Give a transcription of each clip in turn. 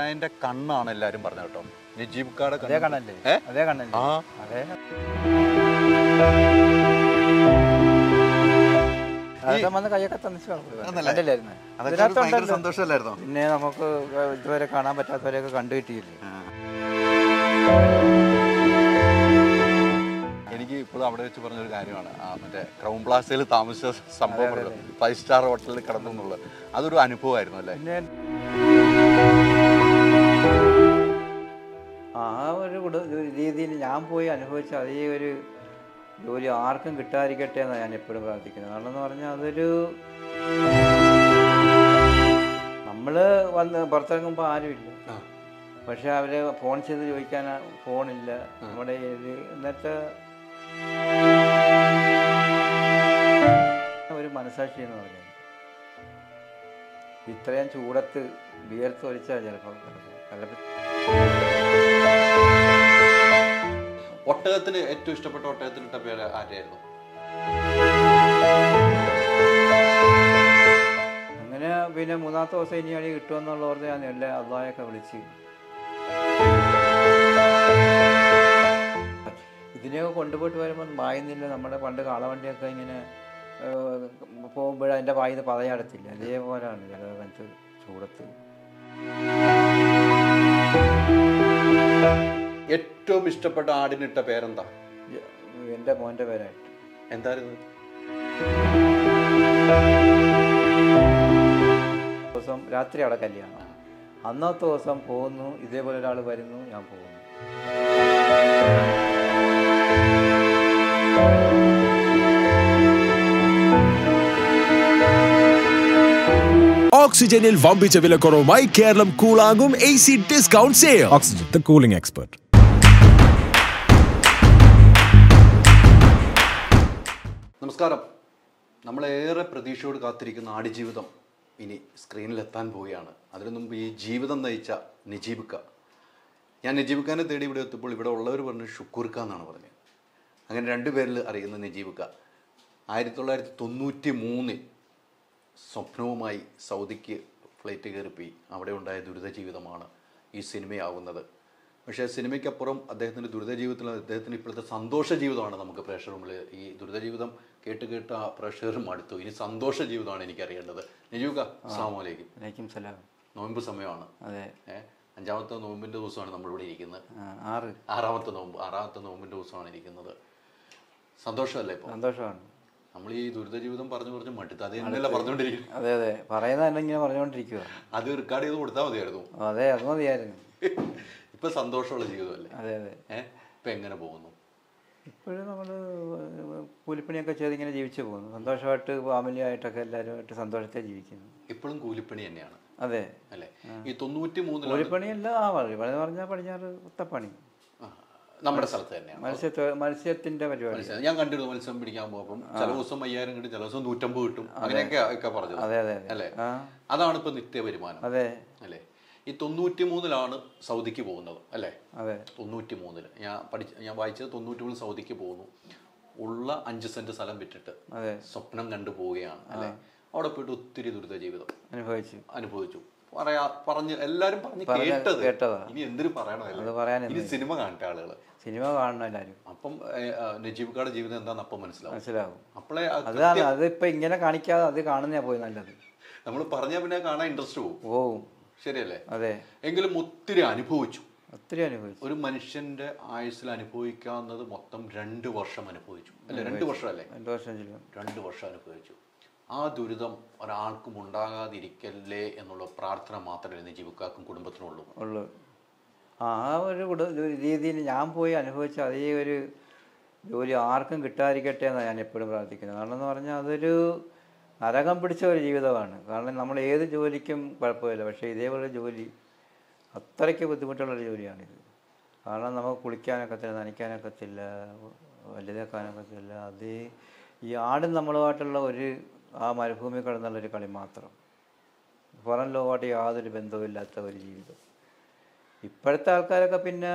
ചെന്നായന്റെ കണ്ണാണ് എല്ലാരും പറഞ്ഞത് കേട്ടോ നജീബ് കാടെ അതേ കണ്ണല്ലേ ഏ? അതേ കണ്ണല്ലേ ആ അതേ അതൊക്കെ വന്ന് കൈയൊക്കെ തന്നിച്ച് ആന്നല്ലേ? കണ്ടില്ലായിരുന്നു അതൊക്കെ ഒരു ഇതിനകത്ത് ഭയങ്കര ഉണ്ടല്ലോ. സന്തോഷമല്ലായിരുന്നോ പിന്നെ നമുക്ക് ഇതുവരെ കാണാൻ പറ്റാത്തവരെയൊക്കെ കണ്ടു കിട്ടിയില്ലേ എനിക്ക് ഇപ്പോഴും അവിടെ വെച്ച് പറഞ്ഞൊരു കാര്യമാണ് ആ മറ്റേ ക്രൗൺ പ്ലാസയിൽ താമസിച്ച സംഭവം ഫൈവ് സ്റ്റാർ ഹോട്ടലിൽ കിടന്നു എന്നുള്ളത് അതൊരു അനുഭവമായിരുന്നു അല്ലേ പിന്നെ ആ ഒരു കുട- ഒരു രീതിയിൽ ഞാൻ പോയി അനുഭവിച്ച അതേ ഒരു ജോലി ആർക്കും കിട്ടാതിരിക്കട്ടെ എന്നാണ് ഞാൻ എപ്പോഴും പ്രാർത്ഥിക്കുന്നത് കാരണം എന്ന് പറഞ്ഞാൽ അതൊരു നമ്മൾ വന്ന് പുറത്തിറങ്ങുമ്പോൾ ആരുമില്ല ആ. പക്ഷെ അവര് ഫോൺ ചെയ്ത് ചോദിക്കാൻ ഫോണില്ല നമ്മുടെ ഇത് എന്നിട്ട് ഒരു മനസാക്ഷി എന്ന് പറഞ്ഞാൽ ഇത്രയും ചൂടത്ത് വിയർത്ത് ഒലിച്ചാൽ ചിലപ്പോൾ ചിലപ്പോൾ ഒട്ടകത്തിന് ഏറ്റവും ഇഷ്ടപ്പെട്ട ഒട്ടകത്തിനിട്ട പേര് ആരെയായിരുന്നു അങ്ങനെ പിന്നെ മൂന്നാമത്തെ ദിവസം ഇനി അടി കിട്ടുമെന്നുള്ള ഓർത്ത് ഞാൻ എല്ലാ അള്ളായൊക്കെ വിളിച്ച് ഇതിനെയൊക്കെ കൊണ്ടുപോയിട്ട് വരുമ്പോൾ വായുന്നില്ല നമ്മുടെ പണ്ട് കാളവണ്ടിയൊക്കെ ഇങ്ങനെ പോകുമ്പോൾ അതിൻ്റെ വായുന്ന പതയടത്തില്ല അതേപോലെയാണ് ചിലത് ചൂടത്ത് ഏറ്റവും ഇഷ്ടപ്പെട്ട ആടിനിട്ട പേരെന്താ എൻ്റെ മോൻ്റെ പേരായിട്ട് എന്തായിരുന്നു ദിവസം രാത്രി അവിടെ കല്യാണം അന്നത്തെ ദിവസം പോകുന്നു ഇതേപോലെ ഒരാൾ വരുന്നു ഞാൻ പോകുന്നു ഓക്സിജനിൽ വമ്പിച്ച വിലക്കുറവുമായി കേരളം കൂളാകും A C discount sale Oxygen, the cooling expert. നമസ്കാരം നമ്മളേറെ പ്രതീക്ഷയോട് കാത്തിരിക്കുന്ന ആടുജീവിതം ഇനി സ്ക്രീനിലെത്താൻ പോവുകയാണ് അതിനു മുമ്പ് ഈ ജീവിതം നയിച്ച നജീബിക്ക ഞാൻ നജീബിക്കാനെ തേടി ഇവിടെ എത്തിയപ്പോൾ ഇവിടെ ഉള്ളവർ പറഞ്ഞു ഷുക്കൂർക്ക എന്നാണ് പറഞ്ഞത് അങ്ങനെ രണ്ടു പേരിൽ അറിയുന്ന നജീബിക്ക ആയിരത്തി തൊള്ളായിരത്തി തൊണ്ണൂറ്റി മൂന്നിൽ സ്വപ്നവുമായി സൗദിക്ക് ഫ്ലൈറ്റ് കയറിപ്പോയി അവിടെ ഉണ്ടായ ദുരിത ജീവിതമാണ് ഈ സിനിമയാവുന്നത് പക്ഷേ സിനിമയ്ക്കപ്പുറം അദ്ദേഹത്തിൻ്റെ ദുരിത ജീവിതത്തിൽ അദ്ദേഹത്തിന് ഇപ്പോഴത്തെ സന്തോഷ ജീവിതമാണ് നമുക്ക് പ്രേക്ഷകർ മുമ്പിൽ ഈ ദുരിത ജീവിതം കേട്ട് കേട്ട് ആ പ്രേക്ഷകരും അടുത്തു ഇനി സന്തോഷ ജീവിതമാണ് എനിക്കറിയേണ്ടത് നജീബ് അസ്സാം വലൈക്കും വലൈക്കും സലാം നോയമ്പ് സമയമാണ് അതെ ഏഹ് അഞ്ചാമത്തെ നോമ്പിൻ്റെ ദിവസമാണ് നമ്മളിവിടെ ഇരിക്കുന്നത് ആ, ആറ് ആറാമത്തെ നോമ്പ് ആറാമത്തെ നോമ്പിൻ്റെ ദിവസമാണ് ഇരിക്കുന്നത് സന്തോഷമല്ലേ ഇപ്പോൾ സന്തോഷമാണ് നമ്മൾ ഈ ദുരിത ജീവിതം പറഞ്ഞു പറഞ്ഞു മടുത്ത് അത് തന്നെയല്ല പറഞ്ഞുകൊണ്ടിരിക്കുന്നത് അതെ അതെ പറയുന്നത് തന്നെ ഇങ്ങനെ പറഞ്ഞുകൊണ്ടിരിക്കുക അത് റെക്കോർഡ് ചെയ്ത് കൊടുത്താൽ മതിയായിരുന്നു അതെ അത് മതിയായിരുന്നു ഇപ്പൊ സന്തോഷമുള്ള ജീവിതമല്ലേ അതെ അതെ ഏഹ് ഇപ്പൊ എങ്ങനെ പോകുന്നു ഇപ്പോഴും നമ്മൾ കൂലിപ്പണിയൊക്കെ ചെയ്ത് ഇങ്ങനെ ജീവിച്ചു പോകുന്നു സന്തോഷമായിട്ട് ഫാമിലി ആയിട്ടൊക്കെ എല്ലാവരുമായിട്ട് സന്തോഷത്തെ ജീവിക്കുന്നു ഇപ്പോഴും കൂലിപ്പണി തന്നെയാണ് അതെ അല്ലേ ഈ തൊണ്ണൂറ്റി മൂന്നിലാണ് കൂലിപ്പണിയല്ല ആ വഴി പറഞ്ഞാൽ പടിഞ്ഞാറ് കുത്തപ്പണി നമ്മുടെ സ്ഥലത്ത് തന്നെയാണ് മത്സ്യ മത്സ്യത്തിന്റെ പരിപാടി മത്സ്യം ഞാൻ കണ്ടിരുന്നു മത്സ്യം പിടിക്കാൻ പോകും ചില ദിവസം അയ്യായിരം കിട്ടും ചില ദിവസം നൂറ്റമ്പത് കിട്ടും അങ്ങനെയൊക്കെ ഒക്കെ പറഞ്ഞത് അതെ അതെ അതെ അല്ലേ ആ അതാണ് ഇപ്പൊ നിത്യ വരുമാനം അതെ അല്ലേ ഈ തൊണ്ണൂറ്റി മൂന്നിലാണ് സൗദിക്ക് പോകുന്നത് അല്ലേ അതെ തൊണ്ണൂറ്റി മൂന്നില് ഞാൻ പഠിച്ച ഞാൻ വായിച്ചത് തൊണ്ണൂറ്റി മൂന്നിൽ സൗദിക്ക് പോകുന്നു ഉള്ള അഞ്ച് സെന്റ് സ്ഥലം വിറ്റിട്ട് അതെ സ്വപ്നം കണ്ടു പോവുകയാണ് അല്ലേ അവിടെ പോയിട്ട് ഒത്തിരി ദുരിത ജീവിതം അനുഭവിച്ചു അനുഭവിച്ചു പറയാ പറഞ്ഞ് എല്ലാരും പറഞ്ഞ് കേട്ടത് കേട്ടതാ. ഇനി എന്തിനു പറയണമല്ലോ അത് പറയാനൊന്നും ഇനി സിനിമ കാണട്ടെ ആളുകള് സിനിമ കാണണം എല്ലാവരും അപ്പം നജീബ് കായുടെ ജീവിതം എന്താന്ന് അപ്പം മനസ്സിലാവും മനസ്സിലാവും അപ്പോളെ അതാണ് അതിപ്പോ ഇങ്ങനെ കാണിക്കാതെ അത് കാണുന്നേ പോയി നല്ലത് നമ്മൾ പറഞ്ഞാൽ പിന്നെ കാണാൻ ഇൻട്രസ്റ്റ് പോകും പോവും ശരിയല്ലേ അതെ എങ്കിലും ഒത്തിരി അനുഭവിച്ചു ഒത്തിരി അനുഭവിച്ചു ഒരു മനുഷ്യന്റെ ആയുസ്സിൽ അനുഭവിക്കാവുന്നത് മൊത്തം രണ്ട് വർഷം അനുഭവിച്ചു അല്ലെ രണ്ട് വർഷം അല്ലേ രണ്ടു വർഷം ചെല്ലും രണ്ട് വർഷം അനുഭവിച്ചു ആ ദുരിതം ഒരാൾക്കും ഉണ്ടാകാതിരിക്കല്ലേ എന്നുള്ള പ്രാർത്ഥന മാത്രമേ നജീബുക്കാക്കും കുടുംബത്തിനുള്ളൂ ഉള്ളു ആ ആ ഒരു കുട- ഒരു രീതിയിൽ ഞാൻ പോയി അനുഭവിച്ച അതേ ഒരു ജോലി ആർക്കും കിട്ടാതിരിക്കട്ടെ എന്നാണ് ഞാൻ എപ്പോഴും പ്രാർത്ഥിക്കുന്നത് കാരണം എന്ന് പറഞ്ഞാൽ അതൊരു നരകം പിടിച്ച ഒരു ജീവിതമാണ് കാരണം നമ്മൾ ഏത് ജോലിക്കും കുഴപ്പമില്ല പക്ഷേ ഇതേപോലെ ജോലി അത്രയ്ക്ക് ബുദ്ധിമുട്ടുള്ളൊരു ജോലിയാണിത് കാരണം നമുക്ക് കുളിക്കാനൊക്കത്തില്ല നനയ്ക്കാനൊക്കത്തില്ല വലുതാക്കാനൊക്കത്തില്ല അത് ഈ ആടും നമ്മളുമായിട്ടുള്ള ഒരു ആ മരുഭൂമി കിടന്നുള്ളൊരു കളി മാത്രം പുറം ലോകമായിട്ട് യാതൊരു ബന്ധവുമില്ലാത്ത ഒരു ജീവിതം ഇപ്പോഴത്തെ ആൾക്കാരൊക്കെ പിന്നെ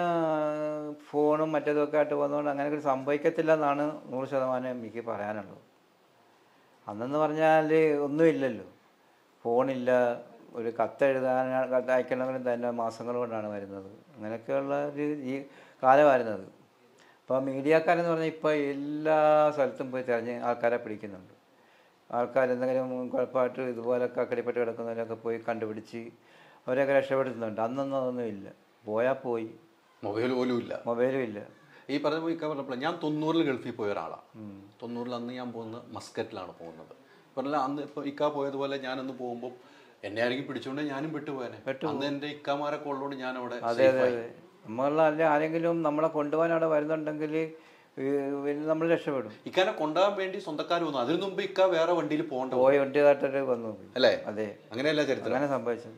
ഫോണും മറ്റേതൊക്കെ ആയിട്ട് വന്നുകൊണ്ട് അങ്ങനെ ഒരു സംഭവിക്കത്തില്ല എന്നാണ് നൂറ് ശതമാനം എനിക്ക് പറയാനുള്ളത് അന്നെന്ന് പറഞ്ഞാൽ ഒന്നുമില്ലല്ലോ ഫോണില്ല ഒരു കത്തെഴുതാൻ കത്ത് അയക്കണമെങ്കിലും തന്നെ മാസങ്ങൾ കൊണ്ടാണ് വരുന്നത് അങ്ങനെയൊക്കെയുള്ള ഒരു ഈ കാലമായിരുന്നത് അപ്പോൾ മീഡിയക്കാരെന്ന് പറഞ്ഞാൽ ഇപ്പോൾ എല്ലാ സ്ഥലത്തും പോയി തിരഞ്ഞ് ആൾക്കാരെ പിടിക്കുന്നുണ്ട് ആൾക്കാർ എന്തെങ്കിലും കുഴപ്പമായിട്ട് ഇതുപോലൊക്കെ അക്കടിപ്പെട്ട് കിടക്കുന്നവരൊക്കെ പോയി കണ്ടുപിടിച്ച് അവരെയൊക്കെ രക്ഷപ്പെടുത്തുന്നുണ്ട് അന്നൊന്നും അതൊന്നും ഇല്ല പോയാൽ പോയി മൊബൈൽ പോലും ഇല്ല മൊബൈലും ഇല്ല ഈ പറഞ്ഞ പോയി ഇക്ക പറഞ്ഞപ്പോൾ ഞാൻ തൊണ്ണൂറിൽ ഗൾഫിൽ പോയ ഒരാളാണ് തൊണ്ണൂറിൽ അന്ന് ഞാൻ പോകുന്നത് മസ്കറ്റിലാണ് പോകുന്നത് പറഞ്ഞാൽ അന്ന് ഇപ്പോൾ ഇക്ക പോയതുപോലെ ഞാനന്ന് പോകുമ്പോൾ എന്നെ ആരെങ്കിലും പിടിച്ചുകൊണ്ട് ഞാനും വിട്ടുപോയനെ അന്ന് എൻ്റെ ഇക്കാമാരൊക്കെ ഉള്ളതുകൊണ്ട് ഞാൻ അവിടെ അതെ അതെ അതെ നമ്മളല്ല അല്ല ആരെങ്കിലും നമ്മളെ കൊണ്ടുപോകാൻ അവിടെ വരുന്നുണ്ടെങ്കിൽ നമ്മൾ രക്ഷപ്പെടും ഇക്കാനെ കൊണ്ടുപോകാൻ വേണ്ടി സ്വന്തക്കാർ വന്നു അതിനു മുമ്പ് ഇക്ക വേറെ വണ്ടിയിൽ പോകണ്ട പോയി ഒറ്റതായിട്ടൊരു വന്നു പോയി. അല്ലേ അതെ അങ്ങനെയല്ല ചരിത്രം അങ്ങനെ സംഭവിച്ചത്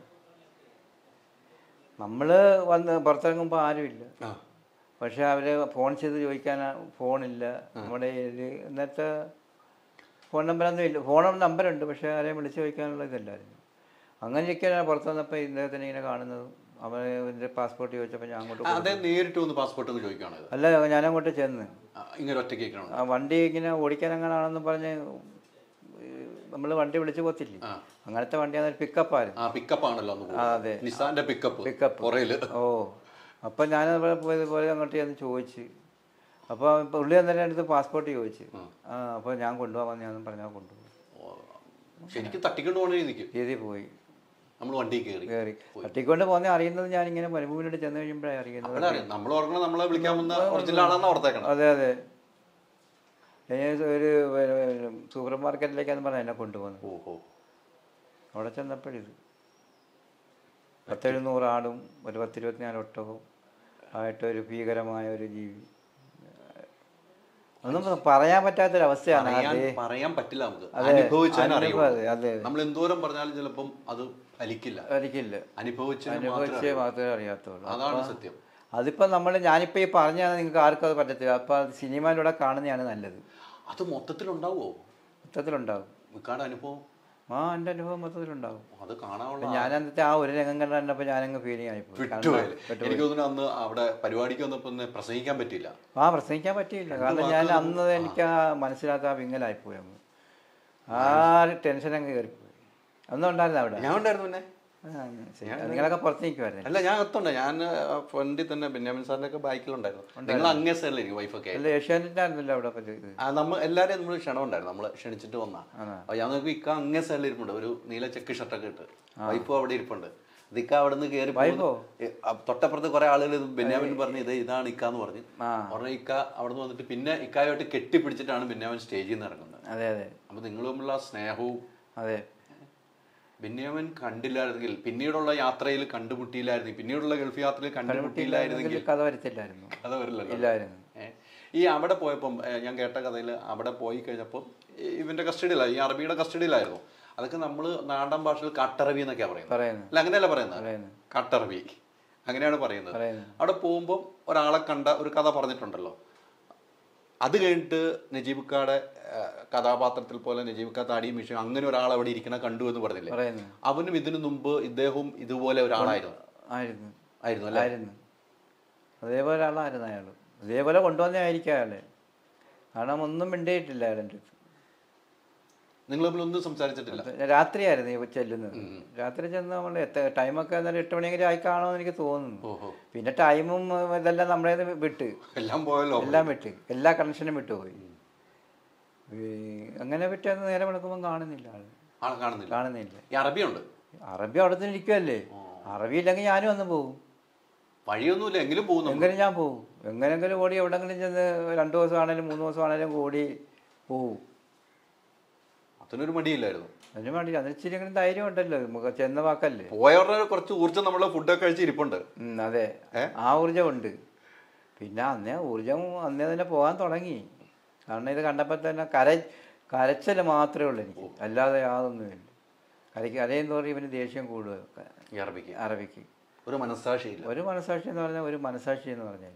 നമ്മൾ വന്ന് പുറത്തിറങ്ങുമ്പോൾ ആരുമില്ല ആ പക്ഷെ അവർ ഫോൺ ചെയ്ത് ചോദിക്കാൻ ഫോണില്ല നമ്മുടെ കയ്യിൽ ഇന്നത്തെ ഫോൺ നമ്പറൊന്നും ഇല്ല ഫോൺ നമ്പറുണ്ട് പക്ഷേ ആരെയും വിളിച്ച് ചോദിക്കാനുള്ള ഇതില്ലായിരുന്നു അങ്ങനെ ഇരിക്കാനാണ് പുറത്ത് വന്നപ്പോൾ ഇദ്ദേഹത്തിന് ഇങ്ങനെ കാണുന്നതും അവൻ്റെ പാസ്പോർട്ട് ചോദിച്ചപ്പോൾ ഞാൻ അങ്ങോട്ട് ആ, അദ്ദേഹം നേരിട്ട് വന്ന് പാസ്പോർട്ട് ഒന്ന് ചോദിക്കുകയാണ് ഇത് അല്ല ഞാനങ്ങോട്ട് ചെന്ന് ആ, ഇങ്ങനെ ഒറ്റയ്ക്ക് കേൾക്കണം ആ വണ്ടി ഇങ്ങനെ ഓടിക്കാൻ എങ്ങനെയാണെന്ന് പറഞ്ഞ് നമ്മൾ വണ്ടി വിളിച്ച് പോത്തില്ലേ ആ. അങ്ങനത്തെ വണ്ടിയാണ് ഒരു പിക്കപ്പായിരുന്നു ആ പിക്കപ്പ് ആണല്ലോ അന്ന് ആ, അതെ. പോകുന്നത്. നിസാന്റെ പിക്കപ്പ് പിക്കപ്പ്. പുറയില് ഓ അപ്പം ഞാൻ അവിടെ പോയത് പോലെ അങ്ങോട്ട് ചെന്ന് ചോദിച്ച് അപ്പോൾ പുള്ളി അന്നേരം അടുത്ത് പാസ്പോർട്ട് ചോദിച്ചു ആ അപ്പോൾ ഞാൻ കൊണ്ടുപോകാൻ ഞാൻ പറഞ്ഞാൽ കൊണ്ടുപോകും ശരിക്കും തട്ടിക്കൊണ്ട് പോകണേ നിൽക്കും രീതി പോയി നമ്മൾ വണ്ടി കയറി കയറി തട്ടിക്കൊണ്ട് പോകുന്ന അറിയുന്നത് ഞാൻ ഇങ്ങനെ മരുഭൂമിയിലോട്ട് ചെന്ന് കഴിയുമ്പോഴേ അറിയുന്നത് അപ്പോഴറിയാം നമ്മൾ ഓർക്കണം നമ്മളെ വിളിക്കാൻ വന്ന ഒറിജിനൽ ആണെന്ന് ഓർത്തേക്കണം അതെ അതെ ഞാൻ ഒരു സൂപ്പർ മാർക്കറ്റിലേക്കാന്ന് പറഞ്ഞാൽ എന്നെ കൊണ്ടുപോകുന്നത് ഓഹോ അവിടെ ചെന്നപ്പോഴിത് പത്തെഴുന്നൂറ് ആടും ഒരു പത്തിരുപത്തിനാല് ഒട്ടകവും ആയിട്ട് ഒരു ഭീകരമായ ഒരു ജീവി ഒന്നും പറയാൻ പറ്റാത്തൊരവസ്ഥയാണ് പറയാൻ അതെ പറയാൻ പറ്റില്ല നമുക്ക് അതെ, അനുഭവിച്ചാൽ അനുഭവം അറിയുള്ളൂ അതെ, അതെ, അതെ. നമ്മൾ എന്തോരം പറഞ്ഞാലും ചിലപ്പം അത് ഫലിക്കില്ല ഒരിക്കലില്ല അനുഭവിച്ചാൽ അനുഭവിച്ചേ മാത്രമേ അറിയാത്തുള്ളൂ അതാണ് സത്യം അതിപ്പോൾ നമ്മൾ ഞാനിപ്പോൾ ഈ പറഞ്ഞാൽ നിങ്ങൾക്ക് ആർക്കും അത് പറ്റത്തില്ല അപ്പോൾ അത് സിനിമയിലൂടെ കാണുന്നതാണ് നല്ലത് അത് മൊത്തത്തിലുണ്ടാവോ മൊത്തത്തിലുണ്ടാവും മിക്കാട് അനുഭവം ആ എൻ്റെ അനുഭവം മൊത്തത്തിലുണ്ടാവും അത് കാണാനുള്ള ഞാൻ അന്നത്തെ ആ ഒരു രംഗം കണ്ട കണ്ടപ്പോൾ ഞാനങ്ങ് ഫീലിംഗ് ആയിപ്പോയി വിട്ടുപോയത് കാരണം എനിക്ക് തോന്നുന്നു അന്ന് അവിടെ പരിപാടിക്ക് വന്നപ്പോ ഒന്ന് പ്രസംഗിക്കാൻ പറ്റില്ല ആ പ്രസംഗിക്കാൻ പറ്റിയില്ല കാരണം ഞാൻ അന്ന് എനിക്ക് ആ മനസ്സിലാക്കാൻ വിങ്ങലായിപ്പോയി അങ്ങ് ആ ഒരു ടെൻഷൻ അങ്ങ് കയറിപ്പോയി അന്നും ഉണ്ടായിരുന്നു അവിടെ ഞാൻ ഉണ്ടായിരുന്നു പിന്നെ ആ, ശരി. നിങ്ങളൊക്കെ പുറത്ത് നിൽക്കുമായിരുന്നു അല്ല ഞാൻ എത്തുണ്ട് ഞാൻ ഫ്രണ്ടിൽ തന്നെ ബെന്യാമിൻ സാറിന്റെ ഒക്കെ ബൈക്കിലുണ്ടായിരുന്നു നിങ്ങൾ അങ്ങേ സൈഡിലായിരിക്കും വൈഫൊക്കെ അല്ല ഏഷ്യാനെറ്റ് ആയിരുന്നല്ലോ അവിടെ പറ്റി ഇത് ആ നമ്മൾ എല്ലാവരെയും നമ്മൾ ക്ഷണം ഉണ്ടായിരുന്നു നമ്മൾ ക്ഷണിച്ചിട്ട് വന്നാ ആണോ? അപ്പൊ ഞാൻ നോക്കി ഇക്ക അങ്ങേ സൈഡിൽ ഇരിപ്പുണ്ട് ഒരു നീല ചെക്ക് ഷർട്ടൊക്കെ ഇട്ട് വൈഫും അവിടെ ഇരിപ്പുണ്ട് ഇത് ഇക്ക അവിടെ നിന്ന് കയറി വൈഫോ? തൊട്ടപ്പുറത്ത് കുറെ ആളുകൾ ഇത് ബെന്യാമിൻ പറഞ്ഞു ഇത് ഇതാണ് ഇക്ക എന്ന് പറഞ്ഞു ആ. പറഞ്ഞ ഇക്ക അവിടെ നിന്ന് വന്നിട്ട് പിന്നെ ഇക്കായോട്ട് കെട്ടിപ്പിടിച്ചിട്ടാണ് ബെന്യാമിൻ സ്റ്റേജിൽ നിന്ന് ഇറങ്ങുന്നത് അതെ അതെ അപ്പൊ നിങ്ങൾ തമ്മിലുള്ള ആ സ്നേഹവും അതെ ബെന്യാമിൻ കണ്ടില്ലായിരുന്നെങ്കിൽ പിന്നീടുള്ള യാത്രയിൽ കണ്ടുമുട്ടിയില്ലായിരുന്നു പിന്നീടുള്ള ഗൾഫ് യാത്രയിൽ കണ്ടുമുട്ടിയില്ലായിരുന്നെങ്കിൽ കഥ വരത്തില്ലായിരുന്നു കഥ വരില്ലല്ലോ ഇല്ലായിരുന്നു ഏ. ഈ അവിടെ പോയപ്പം ഏ, ഞാൻ കേട്ട കഥയിൽ അവിടെ പോയി കഴിഞ്ഞപ്പോൾ ഇവന്റെ കസ്റ്റഡിയിലായി ഈ അറബിയുടെ കസ്റ്റഡിയിലായിരുന്നു അതൊക്കെ നമ്മൾ നാടൻ ഭാഷയിൽ കാട്ടറബി എന്നൊക്കെയാ പറയുന്നത് പറയുന്നത് അല്ല അങ്ങനെയല്ല പറയുന്നത് പറയുന്നത്. കാട്ടറബി അങ്ങനെയാണ് പറയുന്നത് പറയുന്നത്. അവിടെ പോകുമ്പോൾ ഒരാളെ കണ്ട ഒരു കഥ പറഞ്ഞിട്ടുണ്ടല്ലോ അത് കഴിഞ്ഞിട്ട് നജീബിക്കാടെ ഏ, കഥാപാത്രത്തിൽ പോലെ നജീബിക്ക താടിയും മീശയും അങ്ങനെ ഒരാൾ അവിടെ ഇരിക്കണ കണ്ടു എന്ന് പറഞ്ഞില്ലേ പറയുന്നത് അവനും ഇതിനു മുമ്പ് ഇദ്ദേഹവും ഇതുപോലെ ഒരാളായിരുന്നു ആയിരുന്നു ആയിരുന്നു അല്ലേ ആയിരുന്നു അതേപോലെ ആളായിരുന്നു അയാൾ അതേപോലെ കൊണ്ടുവന്നതായിരിക്കും അയാളെ കാരണം ഒന്നും മിണ്ടിയിട്ടില്ല അയാളെൻ്റെ അടുത്ത് നിങ്ങൾ തമ്മിൽ ഒന്നും സംസാരിച്ചിട്ടില്ല രാത്രിയായിരുന്നു ഈ ചെല്ലുന്നത് രാത്രി ചെന്ന് നമ്മൾ എത്ര ടൈമൊക്കെ എന്നാലും എട്ട് മണിയെങ്കിലും ആയി കാണുമെന്ന് എനിക്ക് തോന്നുന്നു ഓഹോ പിന്നെ ടൈമും ഇതെല്ലാം നമ്മളെ വിട്ട് എല്ലാം പോയല്ലോ എല്ലാം വിട്ട് എല്ലാ കണക്ഷനും വിട്ടുപോയി ഈ അങ്ങനെ വിട്ടെന്ന് നേരെ വിളക്കുമ്പോൾ കാണുന്നില്ല ആള് ആളെ കാണുന്നില്ല കാണുന്നില്ല ഈ അറബിയുണ്ട് അറബി അവിടെ തന്നെ ഇരിക്കുമല്ലേ അറബി ഇല്ലെങ്കിൽ ഞാനും ഒന്ന് പോകും വഴിയൊന്നുമില്ല എങ്കിലും പോകുന്നു എങ്കിലും ഞാൻ പോകും എങ്ങനെങ്കിലും ഓടി എവിടെങ്കിലും ചെന്ന് രണ്ട് ദിവസം ആണെങ്കിലും മൂന്ന് ദിവസം ആണെങ്കിലും ഓടി പോവും അതിനൊരു മടിയില്ലായിരുന്നു അതിന് വേണ്ടി അതിന് ഇച്ചിരി എങ്കിലും ധൈര്യം ഉണ്ടല്ലോ നമുക്ക് ചെന്ന വാക്കല്ലേ പോയവരുടെ കുറച്ച് ഊർജ്ജം നമ്മളെ ഫുഡൊക്കെ കഴിച്ച് ഇരിപ്പുണ്ട് ഉം, അതെ ഏ? ആ ഊർജ്ജമുണ്ട് പിന്നെ അന്നേ ഊർജ്ജം അന്നേ തന്നെ പോകാൻ തുടങ്ങി കാരണം ഇത് കണ്ടപ്പോൾ തന്നെ കര കരച്ചൽ മാത്രമേ ഉള്ളൂ എനിക്ക് അല്ലാതെ യാതൊന്നുമില്ല കരയ്ക്ക് കരയും തോറും ഇവന് ദേഷ്യം കൂടുക ഈ അറബിക്ക് അറബിക്ക് ഒരു മനസ്സാക്ഷിയില്ല ഒരു മനസാക്ഷി എന്ന് പറഞ്ഞാൽ ഒരു മനസാക്ഷി എന്ന് പറഞ്ഞാൽ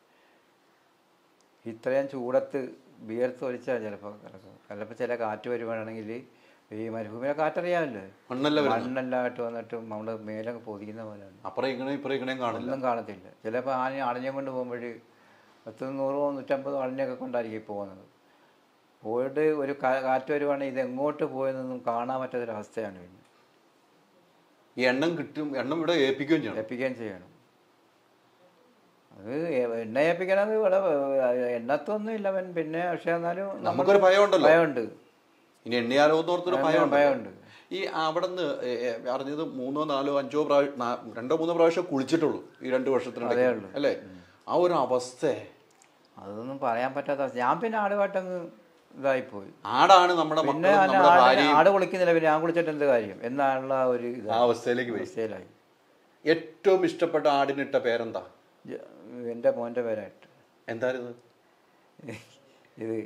ഇത്രയും ചൂടത്ത് വിയർത്ത് ഒലിച്ചാൽ ചിലപ്പോൾ കിടക്കും ചിലപ്പോൾ ചില കാറ്റ് വരുവാണെങ്കിൽ ഈ മരുഭൂമിയിലെ കാറ്ററിയാമല്ലോ മണ്ണല്ല വരുന്നത് മണ്ണെല്ലാം ആയിട്ട് വന്നിട്ട് നമ്മൾ മേലെ പൊതിക്കുന്ന പോലെയാണ് അപ്പുറം ഇങ്ങനെ ഇപ്പുറം ഇങ്ങനെയും കാണില്ല ഒന്നും കാണത്തില്ല ചിലപ്പോൾ ആന അടഞ്ഞം കൊണ്ട് പോകുമ്പോൾ പത്ത് നൂറോ നൂറ്റമ്പതോ അടഞ്ഞൊക്കെ കൊണ്ടായിരിക്കും ഈ പോകുന്നത് പോയിട്ട് ഒരു കാ- കാറ്റ് വരുവാണെങ്കിൽ ഇത് എങ്ങോട്ട് പോയെന്നൊന്നും കാണാൻ പറ്റാത്തൊരവസ്ഥയാണ് പിന്നെ ഈ എണ്ണം കിട്ടും എണ്ണം ഇവിടെ ഏൽപ്പിക്കുകയും ചെയ്യണം ഏൽപ്പിക്കുകയും ചെയ്യണം അത് എ- എണ്ണ ഏൽപ്പിക്കണത് ഇവിടെ എണ്ണത്തൊന്നും ഇല്ല അവൻ പിന്നെ പക്ഷെ എന്നാലും നമ്മൾ- നമുക്കൊരു ഭയമുണ്ടല്ലോ ഭയമുണ്ട് ഇനി എണ്ണിയാലോ എന്ന് ഓർത്തൊരു ഭയം- ഭയമുണ്ട് ഭയമുണ്ട്. ഈ അവിടെ നിന്ന് അറിഞ്ഞത് മൂന്നോ നാലോ അഞ്ചോ പ്രാവശ്യം രണ്ടോ മൂന്നോ പ്രാവശ്യം കുളിച്ചിട്ടുള്ളൂ ഈ രണ്ട് വർഷത്തിനിടയ്ക്ക് ഉള്ളൂ. അല്ലേ ആ ഒരു അവസ്ഥ അതൊന്നും പറയാൻ പറ്റാത്ത അവസ്ഥ ഞാൻ പിന്നെ ആടുമായിട്ടങ്ങ് ഇതായിപ്പോയി ആടാണ് നമ്മുടെ പിന്നെ മക്കളും ഞാൻ നമ്മുടെ ആടിനെ- ഭാര്യയും ആട് കുളിക്കുന്നില്ല പിന്നെ ഞാൻ കുളിച്ചിട്ട് എന്ത് കാര്യം എന്നുള്ള ഒരു ഇത് ആ അവസ്ഥയിലേക്ക് പോയി അവസ്ഥയിലായി ഏറ്റവും ഇഷ്ടപ്പെട്ട ആടിനിട്ട പേരെന്താ ജ- എൻ്റെ മോൻ്റെ പേരായിട്ട് എന്തായിരുന്നു ഇത്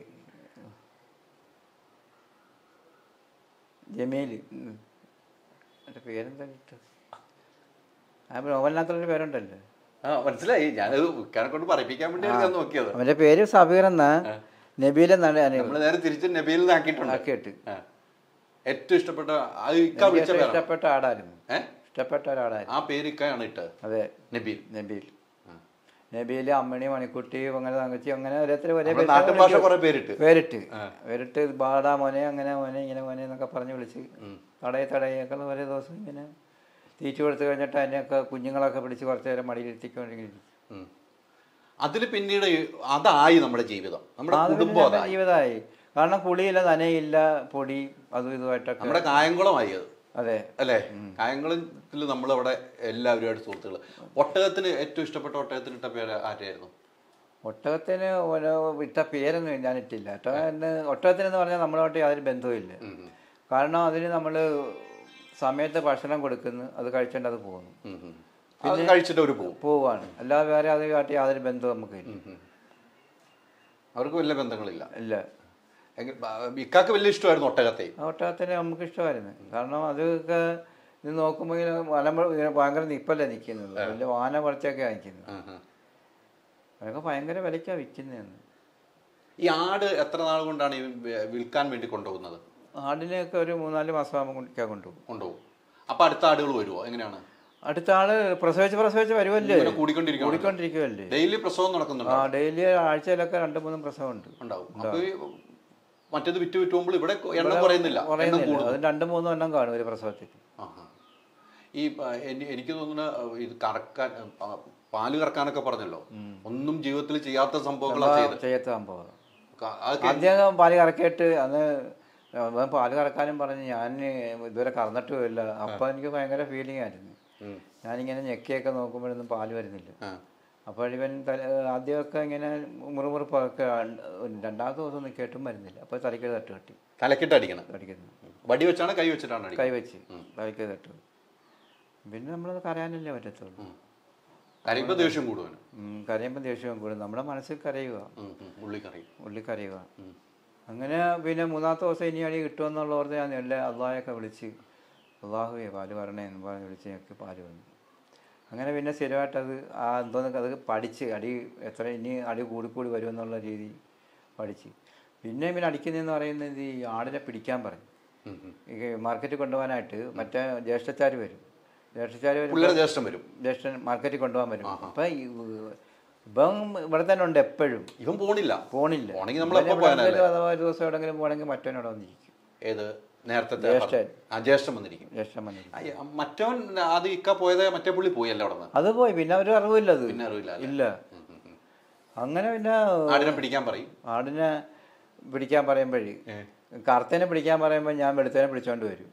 ജമീൽ ഉം. എൻ്റെ പേരെന്താ കിട്ടുക ആ നോവലിനകത്തൊരു പേരുണ്ടല്ലോ ആ മനസ്സിലായി ഞാനത് വിൽക്കാനെ കൊണ്ട് പറയിപ്പിക്കാൻ വേണ്ടിയാണ് ഞാൻ നോക്കിയത് അവൻ്റെ പേര് സബീർ എന്ന നബീൽ എന്നാണ് നമ്മൾ നേരെ തിരിച്ച് നബീലിൽ ആക്കിയിട്ടുണ്ട് ആക്കിയിട്ട് ആ. ഏറ്റവും ഇഷ്ടപ്പെട്ട അത് ഇക്ക എനിക്ക് വിളിച്ച ഏറ്റവും പേരാണ് ഇഷ്ടപ്പെട്ട ആടായിരുന്നു ഏ ഇഷ്ടപ്പെട്ട ഒരാടായിരുന്നു ആ പേര് ഇക്കയാണ് ഇട്ടത് അതെ നബീൽ നബീൽ ആ. നബീൽ അമ്മണി മണിക്കുട്ടി അങ്ങനെ തങ്കച്ചി അങ്ങനെ ഓരോരുത്തർ ഒരേ നമ്മുടെ പേരിട്ടാ നാട്ടിൻ ഭാഷ വിളിക്കുക. കുറെ പേരിട്ട് പേരിട്ട് പേരിട്ട് ബാടാ മോനെ അങ്ങനെ മോനെ ഇങ്ങനെ മോനെ എന്നൊക്കെ പറഞ്ഞ് വിളിച്ച് തടയെ തടയൊക്കെ ഒരേ ദിവസം ഇങ്ങനെ തീറ്റ കൊടുത്തു കഴിഞ്ഞിട്ട് അതിനെയൊക്കെ കുഞ്ഞുങ്ങളൊക്കെ പിടിച്ച് കുറച്ച് നേരം മടിയിലെത്തിക്കൊണ്ടിരിക്കും ഉം. അതില് പിന്നീട് അതായി നമ്മുടെ ജീവിതം നമ്മുടെ കുടുംബം അതായി ജീവിതമായി കാരണം കുളിയില്ല നനയില്ല പൊടി അതും ഇതുമായിട്ടൊക്കെ നമ്മുടെ കായംകുളമായി അത് അതെ അല്ലേ കായംകുളത്തിൽ നമ്മളവിടെ എല്ലാവരുമായിട്ട് സുഹൃത്തുക്കൾ ഒട്ടകത്തിന് ഏറ്റവും ഇഷ്ടപ്പെട്ട ഒട്ടകത്തിന് ഇട്ട പേര് ആരെയായിരുന്നു ഒട്ടകത്തിന് ഓരോ ഇട്ട പേരൊന്നും ഞാൻ ഇട്ടില്ല ഒട്ടകത്തിന് ഒട്ടകത്തിന് എന്ന് പറഞ്ഞാൽ നമ്മളോട്ട് യാതൊരു ബന്ധവുമില്ല കാരണം അതിന് നമ്മൾ സമയത്ത് ഭക്ഷണം കൊടുക്കുന്നു അത് കഴിച്ചുകൊണ്ട് അത് പോകുന്നു ഉം, ഉം. അത് കഴിച്ചിട്ട് അവർ പോകും പോവാണ് അല്ലാതെ വേറെ അതുമായിട്ട് യാതൊരു ബന്ധവും നമുക്കില്ല അവർക്ക് വലിയ ബന്ധങ്ങളില്ല ഇല്ല എങ്കിൽ ബ- ഇക്കാക്ക് വലിയ ഇഷ്ടമായിരുന്നു ഒട്ടകത്തെ ആ ഒട്ടകത്തിന് നമുക്ക് ഇഷ്ടമായിരുന്നു കാരണം അതൊക്കെ ഇത് നോക്കുമ്പോൾ ഇങ്ങനെ മലമ്പ ഇങ്ങനെ ഭയങ്കര നിപ്പല്ലേ നിൽക്കുന്നത് വലിയ വാന പറിച്ചൊക്കെ നിൽക്കുന്നത് ഉം, ഉം. അതൊക്കെ ഭയങ്കര വിലയ്ക്കാണ് വിൽക്കുന്നതെന്ന് ഈ ആട് എത്ര നാൾ കൊണ്ടാണ് ഈ വി- വിൽക്കാൻ വേണ്ടി കൊണ്ടുപോകുന്നത് ആടിനെയൊക്കെ ഒരു മൂന്നാല് മാസം ആകുമ്പോൾ കൊണ്ടുപോകും കൊണ്ടുപോകും അപ്പൊ അടുത്ത ആടുകൾ വരുമോ എങ്ങനെയാണ് അടുത്ത ആള് പ്രസവിച്ച് പ്രസവിച്ച് വരുമല്ലേ ഇങ്ങനെ കൂടിക്കൊണ്ടിരിക്കുകയാണ് കൂടിക്കൊണ്ടിരിക്കുമല്ലേ ഡെയിലി പ്രസവം നടക്കുന്നുണ്ടോ ആ ഡെയിലി ആഴ്ചയിലൊക്കെ രണ്ട് മൂന്നും പ്രസവമുണ്ട് ഉണ്ടാവും അപ്പൊ ഈ മറ്റേത് വിറ്റ് വിറ്റ് പോകുമ്പോൾ ഇവിടെ എണ്ണം കുറയുന്നില്ല എണ്ണം പറയുന്നില്ല കൂടും അത് രണ്ട് മൂന്നും എണ്ണം കാണും ഒരു പ്രസവത്തിൽ ആഹാ. ഈ പ- എനി- എനിക്ക് തോന്നുന്ന ഇത് കറക്കാൻ പ- പാല് കറക്കാനൊക്കെ പറഞ്ഞല്ലോ ഒന്നും ജീവിതത്തിൽ ചെയ്യാത്ത സംഭവങ്ങളാണ് ചെയ്ത് ചെയ്യാത്ത സംഭവം ക- അതൊക്കെ ആദ്യം പാല് കറക്കിയിട്ട് അന്ന് അവൻ പാല് കറക്കാനും പറഞ്ഞ് ഞാൻ ഇതുവരെ കറന്നിട്ടുമില്ല അപ്പം എനിക്ക് ഭയങ്കര ഫീലിംഗ് ആയിരുന്നു ഉം. ഞാനിങ്ങനെ ഞെക്കിയൊക്കെ നോക്കുമ്പോഴൊന്നും പാല് വരുന്നില്ല ആ. അപ്പോൾ ഇവൻ തല ആദ്യമൊക്കെ ഇങ്ങനെ മുറുമുറുപ്പൊക്കെ രണ്ടാമത്തെ ദിവസം ഒന്നും കേട്ടും വരുന്നില്ല അപ്പോൾ തലയ്ക്ക് തട്ട് കെട്ടി തലക്കിട്ട് അടിക്കണം അടിക്കുന്നു വടി വെച്ചാണ് കൈ വെച്ചിട്ടാണ് അടിക്കുന്നത് കൈ വെച്ച് തലയ്ക്ക് തട്ട് പിന്നെ നമ്മളത് കരയാനല്ലേ പറ്റത്തുള്ളൂ കരയുമ്പോൾ ദേഷ്യം കൂടുവന് ഉം, കരയുമ്പോൾ ദേഷ്യവും കൂടും നമ്മുടെ മനസ്സിൽ കരയുക ഉള്ളി കറി ഉള്ളി കരയുക അങ്ങനെ പിന്നെ മൂന്നാമത്തെ ദിവസം ഇനി അടി കിട്ടുമെന്നുള്ള ഓർത്ത് ഞാൻ എല്ലാ അള്ളാഹയൊക്കെ വിളിച്ച് അള്ളാഹുവേ പാല് വരണേ എന്ന് പറഞ്ഞ് വിളിച്ച് ഞങ്ങൾക്ക് പാല് വന്നു അങ്ങനെ പിന്നെ സ്ഥിരമായിട്ടത് ആ എന്തോന്ന് അത് പഠിച്ച് അടി എത്ര ഇനി അടി കൂടിക്കൂടി വരുമെന്നുള്ള രീതി പഠിച്ച് പിന്നെ പിന്നെ അടിക്കുന്നതെന്ന് പറയുന്നത് ഈ ആടിനെ പിടിക്കാൻ പറയും ഈ മാർക്കറ്റിൽ കൊണ്ടുപോകാനായിട്ട് മറ്റേ ജ്യേഷ്ഠച്ചാർ വരും ജ്യേഷ്ഠച്ചാർ വരും പുള്ളിയുടെ ജ്യേഷ്ഠം വരും ജ്യേഷ്ഠൻ മാർക്കറ്റിൽ കൊണ്ടുപോകാൻ വരും അപ്പം ഇപ്പം ഇവിടെ തന്നെ ഉണ്ട് എപ്പോഴും ഇവൻ പോണില്ല പോണില്ല പോണെങ്കിൽ നമ്മൾ എപ്പോ ഇവനെ പോകാനല്ലേ എവിടെയെങ്കിലും അഥവാ ഒരു ദിവസം എവിടെയെങ്കിലും പോകണമെങ്കിൽ മറ്റവനോട് വന്നിരിക്കും ഏത് നേരത്തെ ജ്യേഷ്ഠൻ. ആ ജ്യേഷ്ഠം വന്നിരിക്കും ജ്യേഷ്ഠൻ വന്നിരിക്കും അയ്യ, മറ്റവൻ അത് ഇക്ക പോയത് മറ്റേ പുള്ളി പോയല്ലേ അവിടെ നിന്ന് അത് പോയി പിന്നെ ഒരു അറിവില്ല അത് പിന്നെ അറിവില്ല അല്ലേ? ഇല്ല ഉം, ഉം, ഉം. അങ്ങനെ പിന്നെ ആടിനെ പിടിക്കാൻ പറയും ആടിനെ പിടിക്കാൻ പറയുമ്പോഴേ കറുത്തേനെ പിടിക്കാൻ പറയുമ്പോൾ ഞാൻ വെളുത്തേനെ പിടിച്ചോണ്ട് വരും